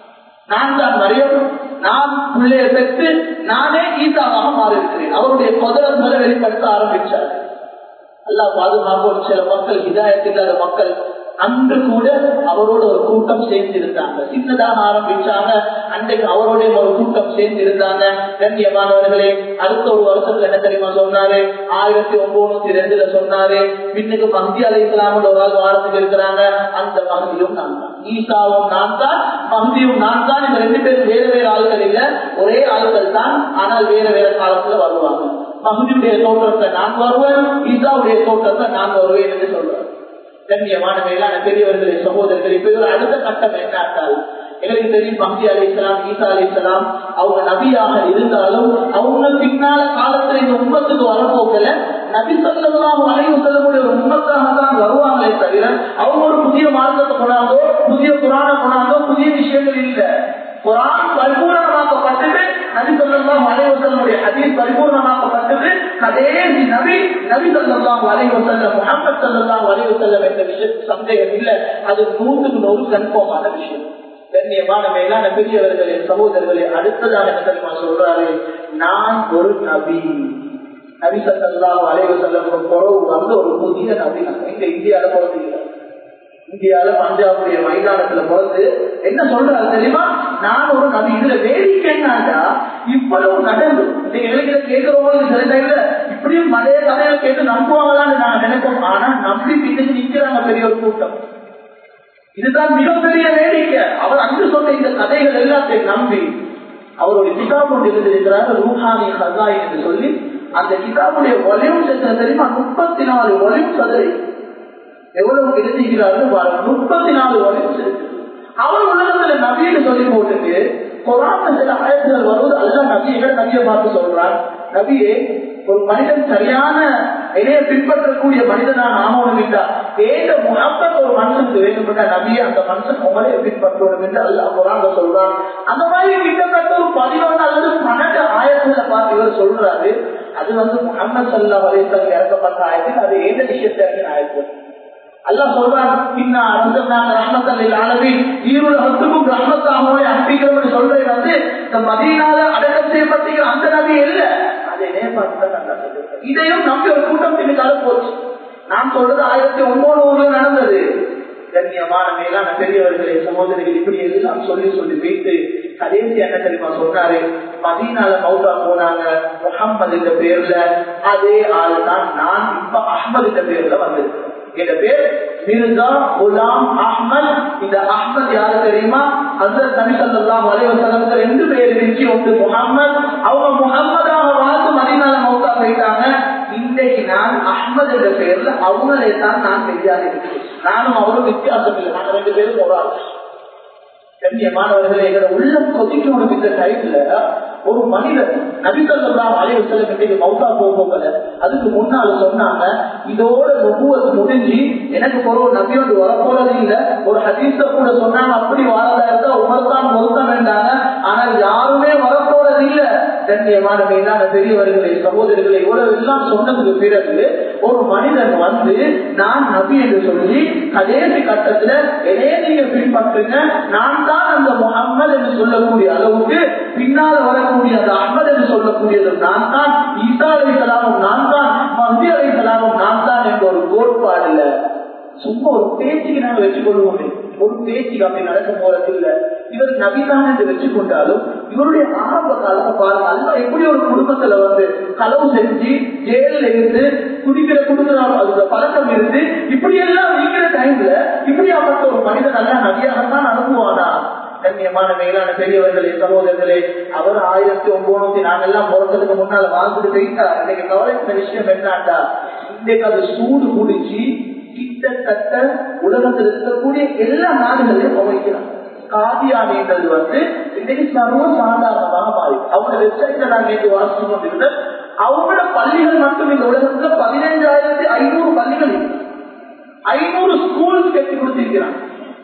நான் தான் மரியம் நான் பிள்ளைய பெற்று நானே ஈசாவாக மாறியிருக்கிறேன் அவருடைய கொதரங்களை வெளிப்படுத்த ஆரம்பிச்சார் அல்லா பாதுகாப்போம் சில மக்கள் இதாயத்தில்லாத மக்கள் அன்று கூட அவரோட ஒரு கூட்டம் சேர்ந்து இருந்தாங்க சின்னதாக ஆரம்பிச்சாங்க அன்றைக்கு அவரோட ஒரு கூட்டம் சேர்ந்து இருந்தாங்க கண்ணியமானவர்களே அடுத்த ஒரு வருஷத்துல என்ன தெரியுமா சொன்னாரு ஆயிரத்தி ஒன்பது ரெண்டுல சொன்னாரு பின்னுக்கு மந்தி அலை இஸ்லாமல் ஒரு ஆள் வாரத்துக்கு இருக்கிறாங்க அந்த மகதியும் நான் தான் ஈசாவும் நான் தான் மகதியும் நான் தான் இந்த ரெண்டு பேரும் வேற வேற ஆள்கள் இல்ல ஒரே ஆள்கள் தான் ஆனால் வேற வேற காலத்துல வருவாங்க மகதியுடைய தோற்றத்தை நான் வருவேன் ஈசாவுடைய தோற்றத்தை நான் வருவேன் என்று சொல்றேன் கண்ணியமான மேலான பெரியவர்களே சகோதரர்கள் இப்ப இவர் அடுத்த கட்டம் என்னாட்டால் எங்களுக்கு தெரியும் மஹதி அலி இஸ்லாம் ஈசா அலி இஸ்லாம் அவங்க நபியாக இருந்தாலும் அவங்க பின்னால காலத்துல இந்த உண்மத்துக்கு வரப்போக்கல நபி சொல்லலாம் வளைவு செல்லக்கூடிய ஒரு உண்மத்தாக தான் வருவாங்களே தவிர அவங்க ஒரு புதிய மார்க்கத்தை கொண்டாந்தோ புதிய புராணம் கொண்டாந்தோ புதிய விஷயங்கள் இல்லை குரான் பரிபூர்ணமாக்கப்பட்டது நபி சொல்லலாம் வலைவசல்லுடைய ஹதீஸ் பரிபூர்ணமாக்கப்பட்டது கடைசி நபி நபி சொல்லலாம் வலைவசல்ல முகமது சொல்லலாம் வலைவசல்லம் என்ற விஷயம் சந்தேகம் இல்லை அது நூற்றுக்கு நூறு கன்ஃபார்மான விஷயம் கண்ணியமான மேலான பெரியவர்களே சகோதரர்களே அடுத்ததாக என்ன தெரியுமா சொல்றாரு நான் ஒரு நபி நபி சல்லாம் வலைவசல்லம் குறவு வந்து ஒரு புதிய நபி இங்க இந்தியாவில பிறந்தீங்க இந்தியாவில பஞ்சாபுடைய மைதானத்துல பிறந்து என்ன சொல்றாரு தெரியுமா நான் ஒரு நபி இதுல வேடிக்கை என்னடா இவ்வளவு நடந்து நீங்க இளைஞர கேட்கிறவங்களுக்கு சில டைம்ல இப்படியும் மலைய கதையில கேட்டு நம்புவாங்களான்னு நான் நினைப்போம் ஆனா நம்பி பின்னுக்கு நிக்கிறாங்க பெரிய ஒரு கூட்டம் இதுதான் மிகப்பெரிய வேடிக்கை அவர் அங்கு சொன்ன இந்த கதைகள் எல்லாத்தையும் நம்பி அவருடைய கிதாப் ஒன்று எழுதியிருக்கிறார் ரூஹானி ஹசாய் என்று சொல்லி அந்த கிதாபுடைய ஒலியும் சென்ற தெரியுமா முப்பத்தி நாலு ஒலியும் சதுரை எவ்வளவு எழுதுகிறார்கள் பாருங்க முப்பத்தி நாலு ஒலியும் இருக்கு அவர் உலகத்துல நபின்னு சொல்லி போட்டுட்டு குரான் சில ஆயத்துகள் வருவது அல்ல நபியை நபியை பார்த்து சொல்றான் நபியே ஒரு மனிதன் சரியான இதைய பின்பற்றக்கூடிய மனிதனாக ஆகணும் என்றால் ஏக முகப்பத் ஒரு மனுஷனுக்கு வேண்டும் என்றால் நபியை அந்த மனுஷன் உங்களே பின்பற்றணும் என்று அல்ல குரான் சொல்றான் அந்த மாதிரி கிட்டத்தட்ட ஒரு பதினொன்று அல்லது பன்னெண்டு ஆயிரத்துல பார்த்து இவர் சொல்றாரு அது வந்து முகமது சல்லா வலைத்தல் இறக்கப்பட்ட ஆயத்தில் அது ஏத விஷயத்தை ஆயத்து அல்லாஹ் சொல்றான் இன்னா அன்சல்னாக ரஹ்மத்தல் ஆலமீன் ஈருலகத்துக்கும் ரஹ்மத்தாகவே அனுப்பிக்கிறோம் சொல்றது வந்து இந்த மதீனால அடக்கம் செய்யப்பட்டீங்க அந்த நபி இல்ல அதை நேபாளத்தில் இதையும் நம்பி ஒரு கூட்டம் பின்னுக்கால போச்சு நான் சொல்றது ஆயிரத்தி ஒன்பது நடந்தது கண்ணியமான மேலான பெரியவர்களே சகோதரிகள் இப்படி எல்லாம் சொல்லி சொல்லி வைத்து கடைசி என்ன தெரியுமா சொன்னாரு மதீனால மௌதா போனாங்க முகம்மது என்ற பேர்ல அதே ஆள் தான் நான் இப்ப அஹ்மது என்ற பேர்ல வந்திருக்கேன் என் பேர் மிர்சா குலாம் அஹ்மத் இந்த அஹ்மத் யாரு தெரியுமா ஹசரத் நபி ஸல்லல்லாஹு அலைஹி வஸல்லம் ரெண்டு பேர் இருந்துச்சு ஒன்று முஹம்மத் அவங்க முஹம்மதாக வாழ்ந்து மதீனால மௌத்தா போயிட்டாங்க இன்றைக்கு நான் அஹ்மத் என்ற பெயர்ல அவங்களே தான் நான் தெரியாது இருக்கிறேன் நானும் அவரும் வித்தியாசம் இல்லை நாங்க ரெண்டு பேரும் ஒரு ஆள் கண்ணியமானவர்களே எங்களோட உள்ளம் கொதிக்கணும் இந்த டைம்ல ஒரு மனிதர் நபிசல்லாம் அலைவு செல்லம் இன்னைக்கு மௌத்தா போகல அதுக்கு முன்னால சொன்னாங்க இதோட நுகுவது முடிஞ்சு எனக்கு ஒரு நபியோடு வரப்போறது இல்ல ஒரு ஹதீஸ கூட சொன்னாங்க அப்படி வாரதா இருந்தா உமர்தான் பொருத்த வேண்டாங்க ஆனால் யாருமே வரப்போறது இல்ல கண்ணியமான மேலான பெரியவர்களை சகோதரர்களை இவ்வளவு எல்லாம் சொன்னதுக்கு பிறகு ஒரு மனிதன் வந்து நான் நபி என்று சொல்லி கடைசி கட்டத்துல என்னையே நீங்க பின்பற்றுங்க நான் தான் அந்த முகம்மது என்று சொல்லக்கூடிய அளவுக்கு பின்னால் வரக்கூடிய அந்த அஹ்மது என்று சொல்லக்கூடியது நான் தான் ஈசா அலை சலாமும் நான் தான் மஹதி அலை சலாமும் நான் தான் என்ற ஒரு கோட்பாடுல சும்மா ஒரு பேச்சுக்கு நாங்க வச்சுக்கொள்வோமே ஒரு பேச்சுக்கு அப்படி நடக்க போறது இல்ல இவர் நபிதான் என்று வச்சுக்கொண்டாலும் இவருடைய ஆரம்ப காலத்தை பாருங்க அல்ல எப்படி ஒரு குடும்பத்துல வந்து களவு செஞ்சு ஜெயில இருந்து குடிக்கிற குடும்பம் அது பழக்கம் இருந்து இப்படி எல்லாம் நீக்கிற டைம்ல இப்படியாப்பட்ட ஒரு மனிதன் அல்ல நபியாகத்தான் அனுப்புவானா கண்ணியமான மேலான பெரியவர்களே சகோதரர்களே அவர் ஆயிரத்தி ஒன்பது நாங்கெல்லாம் பிறந்ததுக்கு முன்னால வாழ்ந்துட்டு போயிட்டார் இன்னைக்கு கவலைக்கிற விஷயம் என்னண்டா இன்னைக்கு அது சூடு குடிச்சு கிட்டத்தட்ட உலகத்தில் இருக்கக்கூடிய எல்லா நாடுகளையும் அமைக்கிறார் காதியானியங்கள் வந்து இன்னைக்கு சர்வ சாதாரணமாக மாறி அவங்க வெப்சைட்ல நான் நேற்று வாசிச்சு கொண்டிருந்த அவங்களோட பள்ளிகள் மட்டும் இந்த உலகத்துல பதினைஞ்சாயிரத்தி ஐநூறு பள்ளிகள் இருக்கு ஐநூறு ஸ்கூல்ஸ் கட்டி கொடுத்திருக்கிறான்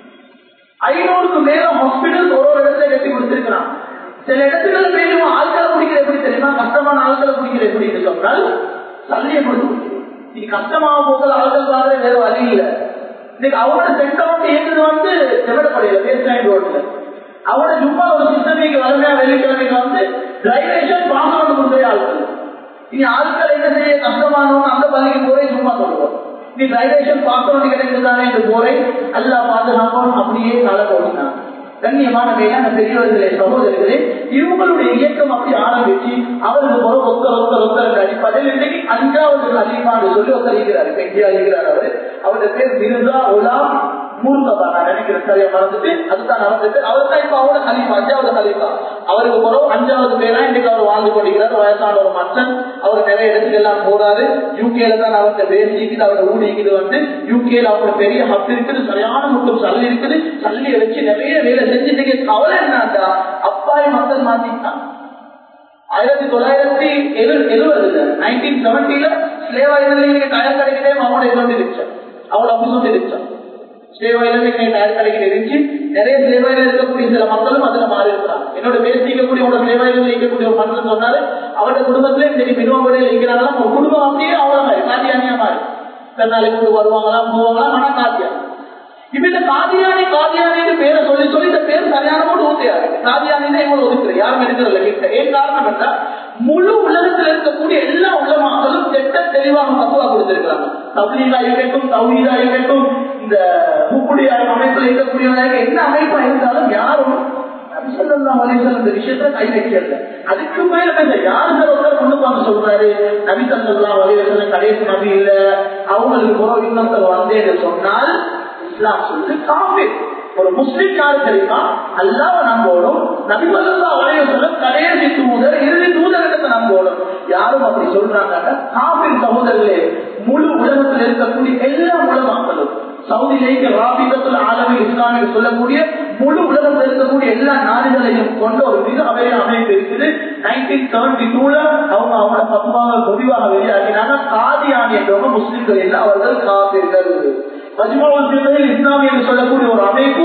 ஐநூறுக்கு மேல ஹாஸ்பிட்டல் ஒரு ஒரு இடத்துல கட்டி கொடுத்திருக்கிறான் சில இடத்துல மேலும் ஆட்களை குடிக்கிற எப்படி தெரியுமா கஷ்டமான ஆட்களை குடிக்கிற எப்படி சொன்னால் சல்லியை கொடுத்து இது கஷ்டமாக போகிற ஆட்கள் பாக்குற வேற வழி இல்லை இன்னைக்கு அவரோட சென்டர் இயக்குறது வந்து செவடப்படையில பேஸ்ட் ரோட்ல அவரோட சும்மா ஒரு சிஸ்டமிக்கு வறுமையா வெள்ளிக்கிழமைக்கு வந்து டிரைவேஷன் பாஸ் பண்ண கொடுக்குற ஆட்கள் இனி ஆட்கள் என்ன செய்ய கஷ்டமானவங்க அந்த பள்ளிக்கு போய் சும்மா சொல்லுவோம் நீ டிரைவேஷன் பார்க்கணும் கிடைக்குதானே என்று போறேன் அல்லா பாதுகாப்போம் அப்படியே கால போனான் கண்ணியமான மேலான பெரியவர்களே சகோதரர்களே இவங்களுடைய இயக்கம் அப்படி ஆரம்பிச்சு அவருக்கு போற ஒத்தர் ஒத்தர் ஒத்தர் அடிப்படையில் இன்னைக்கு அஞ்சாவது கலீஃபான்னு சொல்லி ஒருத்தர் இருக்கிறார் பெண்டியா இருக்கிறார் அவரு அவருடைய பேர் மிருதா உலாம் மூர்த்ததா நான் நினைக்கிறேன் சரியா மறந்துட்டு அதுதான் நடந்துட்டு அவர் தான் இப்ப அவரோட கலீஃபா அஞ்சாவது கலீஃபா அவருக்கு போறோம் அஞ்சாவது பேரா இன்னைக்கு அவர் வாழ்ந்து கொண்டிருக்கிறார் வயசான ஒரு மனுஷன் அவர் நிறைய இடத்துக்கு எல்லாம் போறாரு யூகேல தான் அவர்கிட்ட பேசிக்குது அவரோட ஊழிக்குது வந்து யூகேல அவரோட பெரிய ஹப் இருக்குது சரியான முட்டும் சல்லி இருக்குது சல்லியை வச்சு நிறைய வேலை செஞ்சுட்டு கவலை என்னண்டா அப்பாய் மக்கள் மாத்திட்டான் ஆயிரத்தி தொள்ளாயிரத்தி எழு எழுபதுல நைன்டீன் செவன்டில ஸ்லேவா இருந்து டயர் கிடைக்கிறே அவனோட இது வந்து இருந்துச்சான் அவனோட ஆபீஸ் வந்து இருந்துச்சான் ஸ்லேவாயிலிருந்து டயர் கிடைக்கிற இருந்துச்சு நிறைய ஸ்லேவாயில இருக்கக்கூடிய சில மக்களும் அதுல மாறி இருக்கிறான் என்னோட பேசிக்கக்கூடிய உங்களோட ஸ்லேவாயிலிருந்து இருக்கக்கூடிய ஒரு மனுஷன் சொன்னாரு அவரோட குடும்பத்திலே இன்னைக்கு மினிமம் இருக்கிறாங்களா ஒரு குடும்பம் அப்படியே அவ்வளவு மாதிரி காத்தியானியா மாறி நாளைக்கு கொண்டு வருவாங்களாம் போவாங்களாம் ஆனா காத்தியா இப்ப இந்த காதியானி காதியானி பேரை சொல்லி சொல்லி இந்த பேர் சரியான போட்டு ஊத்தியாரு காதியானி இவங்க ஒதுக்குற யாரும் எடுக்கிறதில்ல கிட்ட ஏன் காரணம் என்றா முழு உலகத்தில் இருக்கக்கூடிய எல்லா உலமாக்களும் திட்ட தெளிவாக தப்புவா கொடுத்திருக்கிறாங்க தப்லீகா இருக்கட்டும் தௌஹீதா இருக்கட்டும் இந்த முப்புடியா அமைப்புல இருக்கக்கூடியவங்க என்ன அமைப்பா இருந்தாலும் யாரும் இந்த விஷயத்த கை வைக்கல அதுக்கு மேல பேச யாரு ஒருத்தர் கொண்டு போக சொல்றாரு நபி சல்லா வலிவசலம் கடைசி நபி இல்ல அவங்களுக்கு போற இன்னொருத்தர் வந்தேன்னு சொன்னால் இஸ்லாம் சொல்லுது காஃபிர் ஒரு முஸ்லிம் யாரு தெரியுமா அல்லாஹ் நம்போடும் நபிமல்லா வளைய சொல்ல கடைசி தூதர் இறுதி தூதரத்தை நம்போடும் யாரும் அப்படி சொல்றாங்க காஃபிர் சகோதரர்களே முழு உலகத்தில் இருக்கக்கூடிய எல்லா உலகங்களும் சவுதியிலேக்கு ராபிதத்தில் ஆலமி இஸ்லாமில் சொல்லக்கூடிய முழு உலகத்தில் இருக்கக்கூடிய எல்லா நாடுகளையும் கொண்ட ஒரு மிக அவைய அமைப்பு இருக்குது நைன்டீன் செவன்டி டூல அவங்க அவங்களோட பத்மாக முடிவாக வெளியாகினாங்க காதியானி என்றவங்க முஸ்லிம்கள் இல்லை அவர்கள் காப்பீர்கள் மஜ்மாவுல் பிறகு இஸ்லாமிய என்று சொல்லக்கூடிய ஒரு அமைப்பு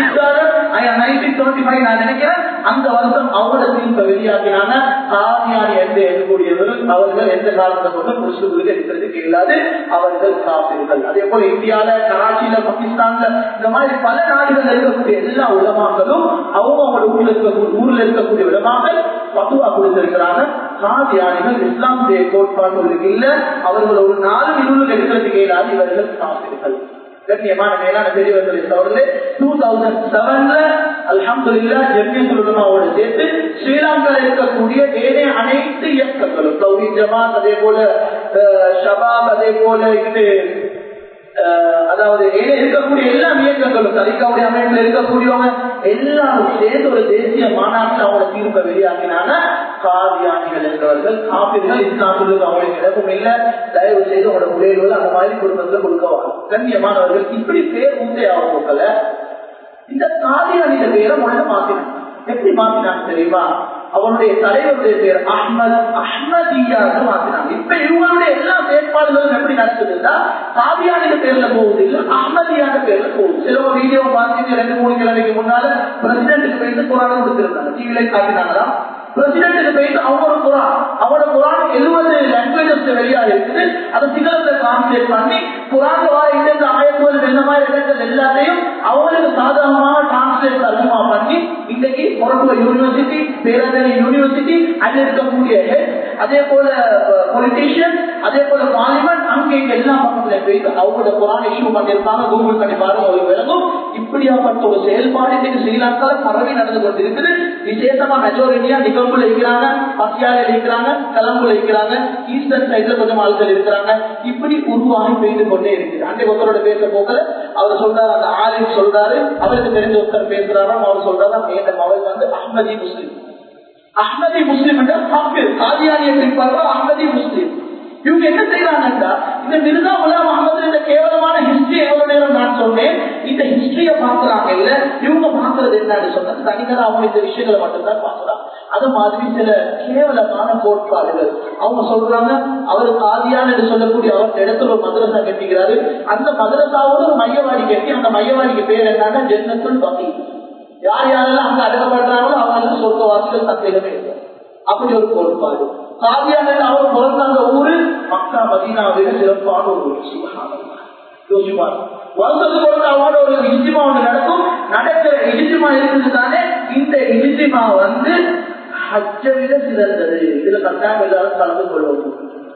நான் நினைக்கிறேன் அந்த வருஷம் அவங்களோட தீர்ப்பை வெளியாக்கினாங்க காதியானி என்று எண்ணக்கூடியவர்கள் அவர்கள் எந்த காரணத்தை கொண்டு முஸ்லிம்களுக்கு எடுக்கிறதுக்கு இல்லாது அவர்கள் காப்பீர்கள் அதே போல இந்தியால கராச்சியில பாகிஸ்தான்ல இந்த மாதிரி பல நாடுகள் இருக்கக்கூடிய எல்லா உலமாக்களும் அவங்க அவங்களோட ஊர்ல இருக்க ஊர்ல இருக்கக்கூடிய உலமாக்கள் பத்துவா கொடுத்திருக்கிறாங்க காதியானிகள் இஸ்லாமுடைய கோட்பாடுகளுக்கு இல்ல அவர்கள் ஒரு நாலு இருள் எடுக்கிறதுக்கு இல்லாது இவர்கள் காப்பீர்கள் கண்ணியமான மேலான பெரியவர்களை அவர்களே டூ தௌசண்ட் செவன்ல அல்ஹம்துல்லா ஜெமியத்துலமாவோட சேர்த்து ஸ்ரீலங்காவில் இருக்கக்கூடிய ஏனைய அனைத்து இயக்கங்களும் கௌரி ஜமாத் அதே போல ஷபாப் அதே போல இது அதாவது இருக்கக்கூடிய எல்லா இயக்கங்களும் தலிக்காவுடைய அமைப்பில் இருக்கக்கூடியவங்க எல்லாரும் சேர்ந்து ஒரு தேசிய மாநாட்டில் அவங்களோட தீர்ப்பை வெளியாக்கினாங்க காதியானிகள் என்பவர்கள் காப்பீர்கள் இஸ்லாமில் அவங்களுக்கு இடமும் இல்லை தயவு செய்து அவங்களோட முறைகள் அந்த மாதிரி குடும்பத்தில் கொடுக்கவாங்க கண்ணியமானவர்கள் இப்படி பேர் முந்தைய போக்கல இந்த காதியானிகள் பேரை முதல்ல மாத்தினாங்க எப்படி மாத்தினாங்க தெரியுமா அவனுடைய தலைவருடைய பேர் அஹ்மத் அஹ்மதியாக மாத்தினாங்க இப்ப இவங்களுடைய எல்லா செயற்பாடுகளும் எப்படி நடக்குதுன்னா காவியான பேர்ல போகுது இல்ல அஹ்மதியான பேர்ல போகுது சில வீடியோ பார்த்தீங்க ரெண்டு மூணு கிழமைக்கு முன்னால பிரசிடென்ட்டுக்கு போயிட்டு குரான் கொடுத்திருந்தாங்க டிவில காட்டினாங்களா பிரசிடென்ட்டுக்கு போயிட்டு அவங்களோட குரான் அவனோட குரான் எழுபது லாங்குவேஜஸ் வெளியா இருக்குது அதை சிங்களத்தை டிரான்ஸ்லேட் பண்ணி குரான் இந்த ஆயத்தோடு இந்த மாதிரி இடங்கள் எல்லாத்தையும் அவங்களுக்கு சாதகமாக டிரான்ஸ்லேட் தர்மமா பண்ணி இன்னைக்கு மொரட்டுவ யூனிவர்சிட்டி பேரதனை யூனிவர்சிட்டி அதில் இருக்கக்கூடிய அதே போல பொலிட்டீஷியன் அதே போல பார்லிமெண்ட் அங்க இங்க எல்லா பக்கத்துல போயிட்டு அவங்களோட குரான் இஷ்யூ பண்ணியிருக்காங்க கூகுள் பண்ணி பாருங்க அவங்களுக்கு விளங்கும் இப்படியாப்பட்ட ஒரு செயல்பாடு இன்னைக்கு ஸ்ரீலங்கால பரவி நடந்து கொண்டிருக்குது விசேஷமா மெஜோரிட்டியா நிகழ்வுல இருக்கிறாங்க பசியால இருக்கிறாங்க கலம்புல இருக்கிறாங்க ஈஸ்டர்ன் சைட்ல கொஞ்சம் ஆட்கள் இருக்கிறாங்க இப்படி உருவாகி பெய்து கொண்டே இருக்குது அன்றைய ஒருத்தரோட பேச போக்கல அவர் சொல்றாரு அந்த ஆலிம் சொல்றாரு அவருக்கு தெரிஞ்ச ஒருத்தர் பேசுறாராம் அவர் சொல்றாரா என் மகள் வந்து அஹ்மதி முஸ்லிம் அஹ்மதி முஸ்லிம் என்ற காதியானியை பின்பார்வா அஹ்மதி முஸ்லிம் இவங்க என்ன செய்யறாங்கன்னா இந்த மிர்சா குலாம் அகமது இந்த கேவலமான ஹிஸ்டரி எவ்வளவு நேரம் நான் சொன்னேன் இந்த ஹிஸ்டரிய பாக்குறாங்க இல்ல இவங்க பாக்குறது என்னன்னு சொன்னா தனிகரா அவங்க இந்த விஷயங்களை மட்டும்தான் பாக்குறாங்க அது மாதிரி சில கேவலமான கோட்பாடுகள் அவங்க சொல்றாங்க அவர் காதியான் என்று சொல்லக்கூடிய அவர் இடத்துல ஒரு மதரசா கட்டிக்கிறாரு அந்த மதரசாவோட ஒரு மையவாடி கட்டி அந்த மையவாடிக்கு பேர் என்னன்னா ஜென்னத்துல் பகி யார் யாரெல்லாம் அங்க அடக்கப்படுறாங்களோ அவங்க சொர்க்க வாசிகள் சந்தேகமே இல்லை அப்படி ஒரு கோட்பாடு காவியான அவர் பிறந்த அந்த ஊரு மக்கா மதீனாவில சிறப்பான ஒரு ஊர் யோசிப்பார் வருஷத்துக்கு பிறந்த அவங்களோட ஒரு இஜிமா ஒன்று நடக்கும் நடக்கிற இஜிமா இருக்குது தானே இந்த இஜிமா வந்து ஹஜ்ஜை விட சிறந்தது இதுல கட்டாயம் எல்லாரும் கலந்து கொள்வோம்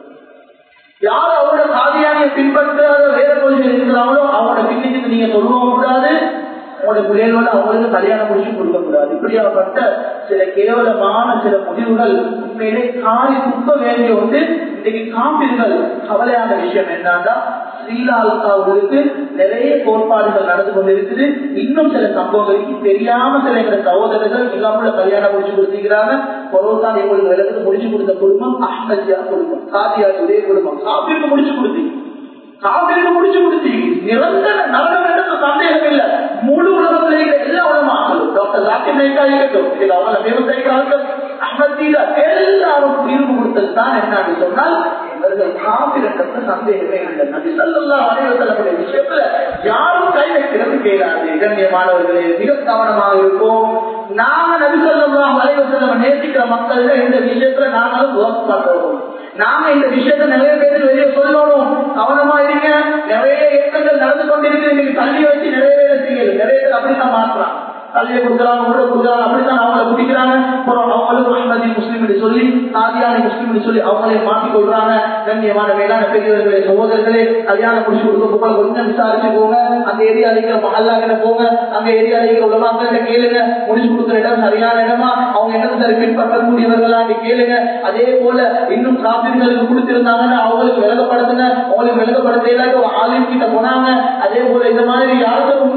யார் அவரோட காதியானியை பின்பற்றாத வேற கொள்கை இருக்கிறாங்களோ அவங்களோட பின்னுக்கு நீங்க சொல்லவும் கூடாது உங்களுடைய பிள்ளைகளோட அவங்களுக்கு கல்யாணம் முடிச்சு கொடுக்க கூடாது இப்படியாப்பட்ட சில கேவலமான சில முடிவுகள் உண்மையிலே காரி துப்ப வேண்டிய ஒன்று இன்னைக்கு காப்பீர்கள் கவலையான விஷயம் என்னன்னா ஸ்ரீலாவுக்கு நிறைய கோட்பாடுகள் நடந்து கொண்டிருக்குது இன்னும் சில சம்பவங்களுக்கு தெரியாம சில எங்க சகோதரர்கள் இல்லாமல் கல்யாணம் முடிச்சு கொடுத்திருக்கிறாங்க பொருள்தான் எங்களுக்கு விளக்கு முடிச்சு கொடுத்த குடும்பம் அஹ்மதியா குடும்பம் காதியாருடைய குடும்பம் காப்பீருக்கு முடிச்சு கொடுத்தீங்க காவிரிக்கு முடிச்சு கொடுத்தீங்க நிரந்தர நரகம் என்ற சந்தேகம் இல்லை முழு உலகத்தில் இருக்கிற எல்லா உலமாக்களும் டாக்டர் ஜாக்கிர் நாய்க்கா இருக்கட்டும் இதுல அவங்க விவசாயிகள் அகமதீல எல்லாரும் தீர்வு கொடுத்தது தான் என்னன்னு சொன்னால் இவர்கள் காவிரி என்ற சந்தேகமே இல்லை நபி சல்லா அனைவர்களுடைய விஷயத்துல யாரும் கை வைக்கிறது கேளாது கண்ணியமானவர்களே மிக கவனமாக இருப்போம் நாங்க நபி சொல்லா அலைவசலம் நேசிக்கிற மக்கள் இந்த விஷயத்துல நாங்களும் ஒர்க் பண்றோம் நாம இந்த விஷயத்த நிறைய பேருக்கு வெளியே சொல்லணும் கவனமா இருங்க நிறைய இயக்கங்கள் நடந்து கொண்டிருக்கு நீங்க தள்ளி வச்சு நிறைய வேலை செய்யல நிறைய பேர் அப்படித்தான் மாற்றுறான் தள்ளியை கொடுக்குறாங்க கூட கொடுக்குறாங்க அப்படித்தான் அவங்கள குடிக்கிறாங்க அப்புறம் அவங்களும் அஹ்மதி முஸ்லீம் சொல்லி சாதியான முஸ்லீம் சொல்லி அவங்களே மாற்றிக் கொள்றாங்க கண்ணியமான மேலான பெரியவர்களே சகோதரர்களே கல்யாணம் முடிச்சு கொடுக்க போக கொஞ்சம் விசாரிச்சு போங்க அந்த ஏரியா இருக்கிற மகல்லாக்கிட்ட போங்க அந்த ஏரியா இருக்கிற உலமாக்கிட்ட கேளுங்க முடிச்சு கொடுக்குற இடம் சரியான இடமா அவங்க என்ன சரி பின்பற்றக்கூடியவர்களா கேளுங்க அதே போல இன்னும் காப்பீடுகளுக்கு கொடுத்திருந்தாங்கன்னா அவங்களுக்கு விலகப்படுத்துங்க அவங்களுக்கு விலகப்படுத்த ஒரு ஆலிம் கிட்ட போனாங்க அதே போல இந்த மாதிரி யாரும்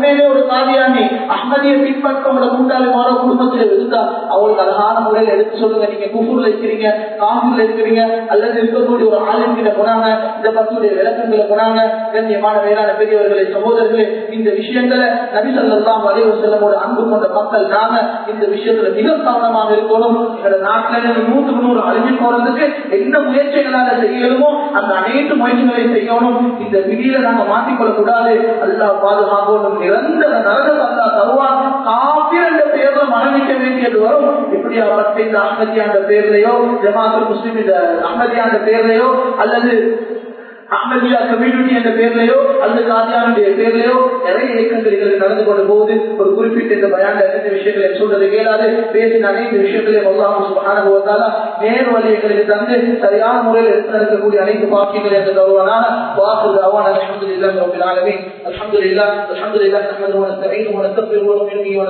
உண்மையிலே ஒரு காதியானி அஹ்மதிய பின்பற்ற உங்களோட கூட்டாளி மாற குடும்பத்தில் இருந்தா அவங்களுக்கு அழகான முறையில் எடுத்து சொல்லுங்க நீங்க குஃபூர்ல இருக்கிறீங்க காஃபூர்ல இருக்கிறீங்க அல்லது இருக்கக்கூடிய ஒரு ஆளுங்கிட்ட போனாங்க இந்த பத்துடைய விளக்கங்களை போனாங்க கண்ணியமான வேளாண் பெரியவர்களை சகோதரர்களே இந்த விஷயங்களை நபிசல்லாம் வரைவு செல்லமோட அன்பு கொண்ட மக்கள் நாங்க இந்த விஷயத்துல மிக கவனமாக இருக்கணும் எங்களோட நாட்டில இருந்து நூற்றுக்கு நூறு அழிஞ்சு போறதுக்கு என்ன முயற்சிகளால செய்யணுமோ அந்த அனைத்து முயற்சிகளை செய்யணும் இந்த விதியில நாங்க மாற்றிக்கொள்ள கூடாது அல்லா பாதுகாக்கணும் நிரந்தர நரகம் அல்லா தருவான் காப்பீர் என்ற பெயர்ல மரணிக்க வேண்டியது வரும் இப்படியா பத்து இந்த அஹ்மதியாண்ட பேர்லயோ ஜமாத்துல் முஸ்லிம் இந்த அஹ்மதியாண்ட பேர்லயோ அல்லது அஹ்மதியா கம்யூனிட்டி என்ற பேர்லயோ அல்லது காதியானுடைய பேர்லயோ நிறைய இயக்கங்கள் நடந்து கொண்டு போகுது ஒரு குறிப்பிட்ட இந்த பயாண்ட அனைத்து விஷயங்களை சொல்றது கேளாது பேசின அனைத்து விஷயங்களையும் அல்லாஹ் சுபஹானஹு வ தஆலா நேர் வழிகளை தந்து சரியான முறையில் எடுத்து நடக்கக்கூடிய அனைத்து பாக்கியங்களை என்று தருவானாக வாசல் அவான் அல்ஹம்துலில்லாஹி ரப்பில் ஆலமீன் அல்ஹம்துலில்லாஹ் அல்ஹம்துலில்லாஹ் நஹ்மதுஹு வ நஸ்தஈனுஹு வ நஸ்தக்பிருஹு வ நு'மினு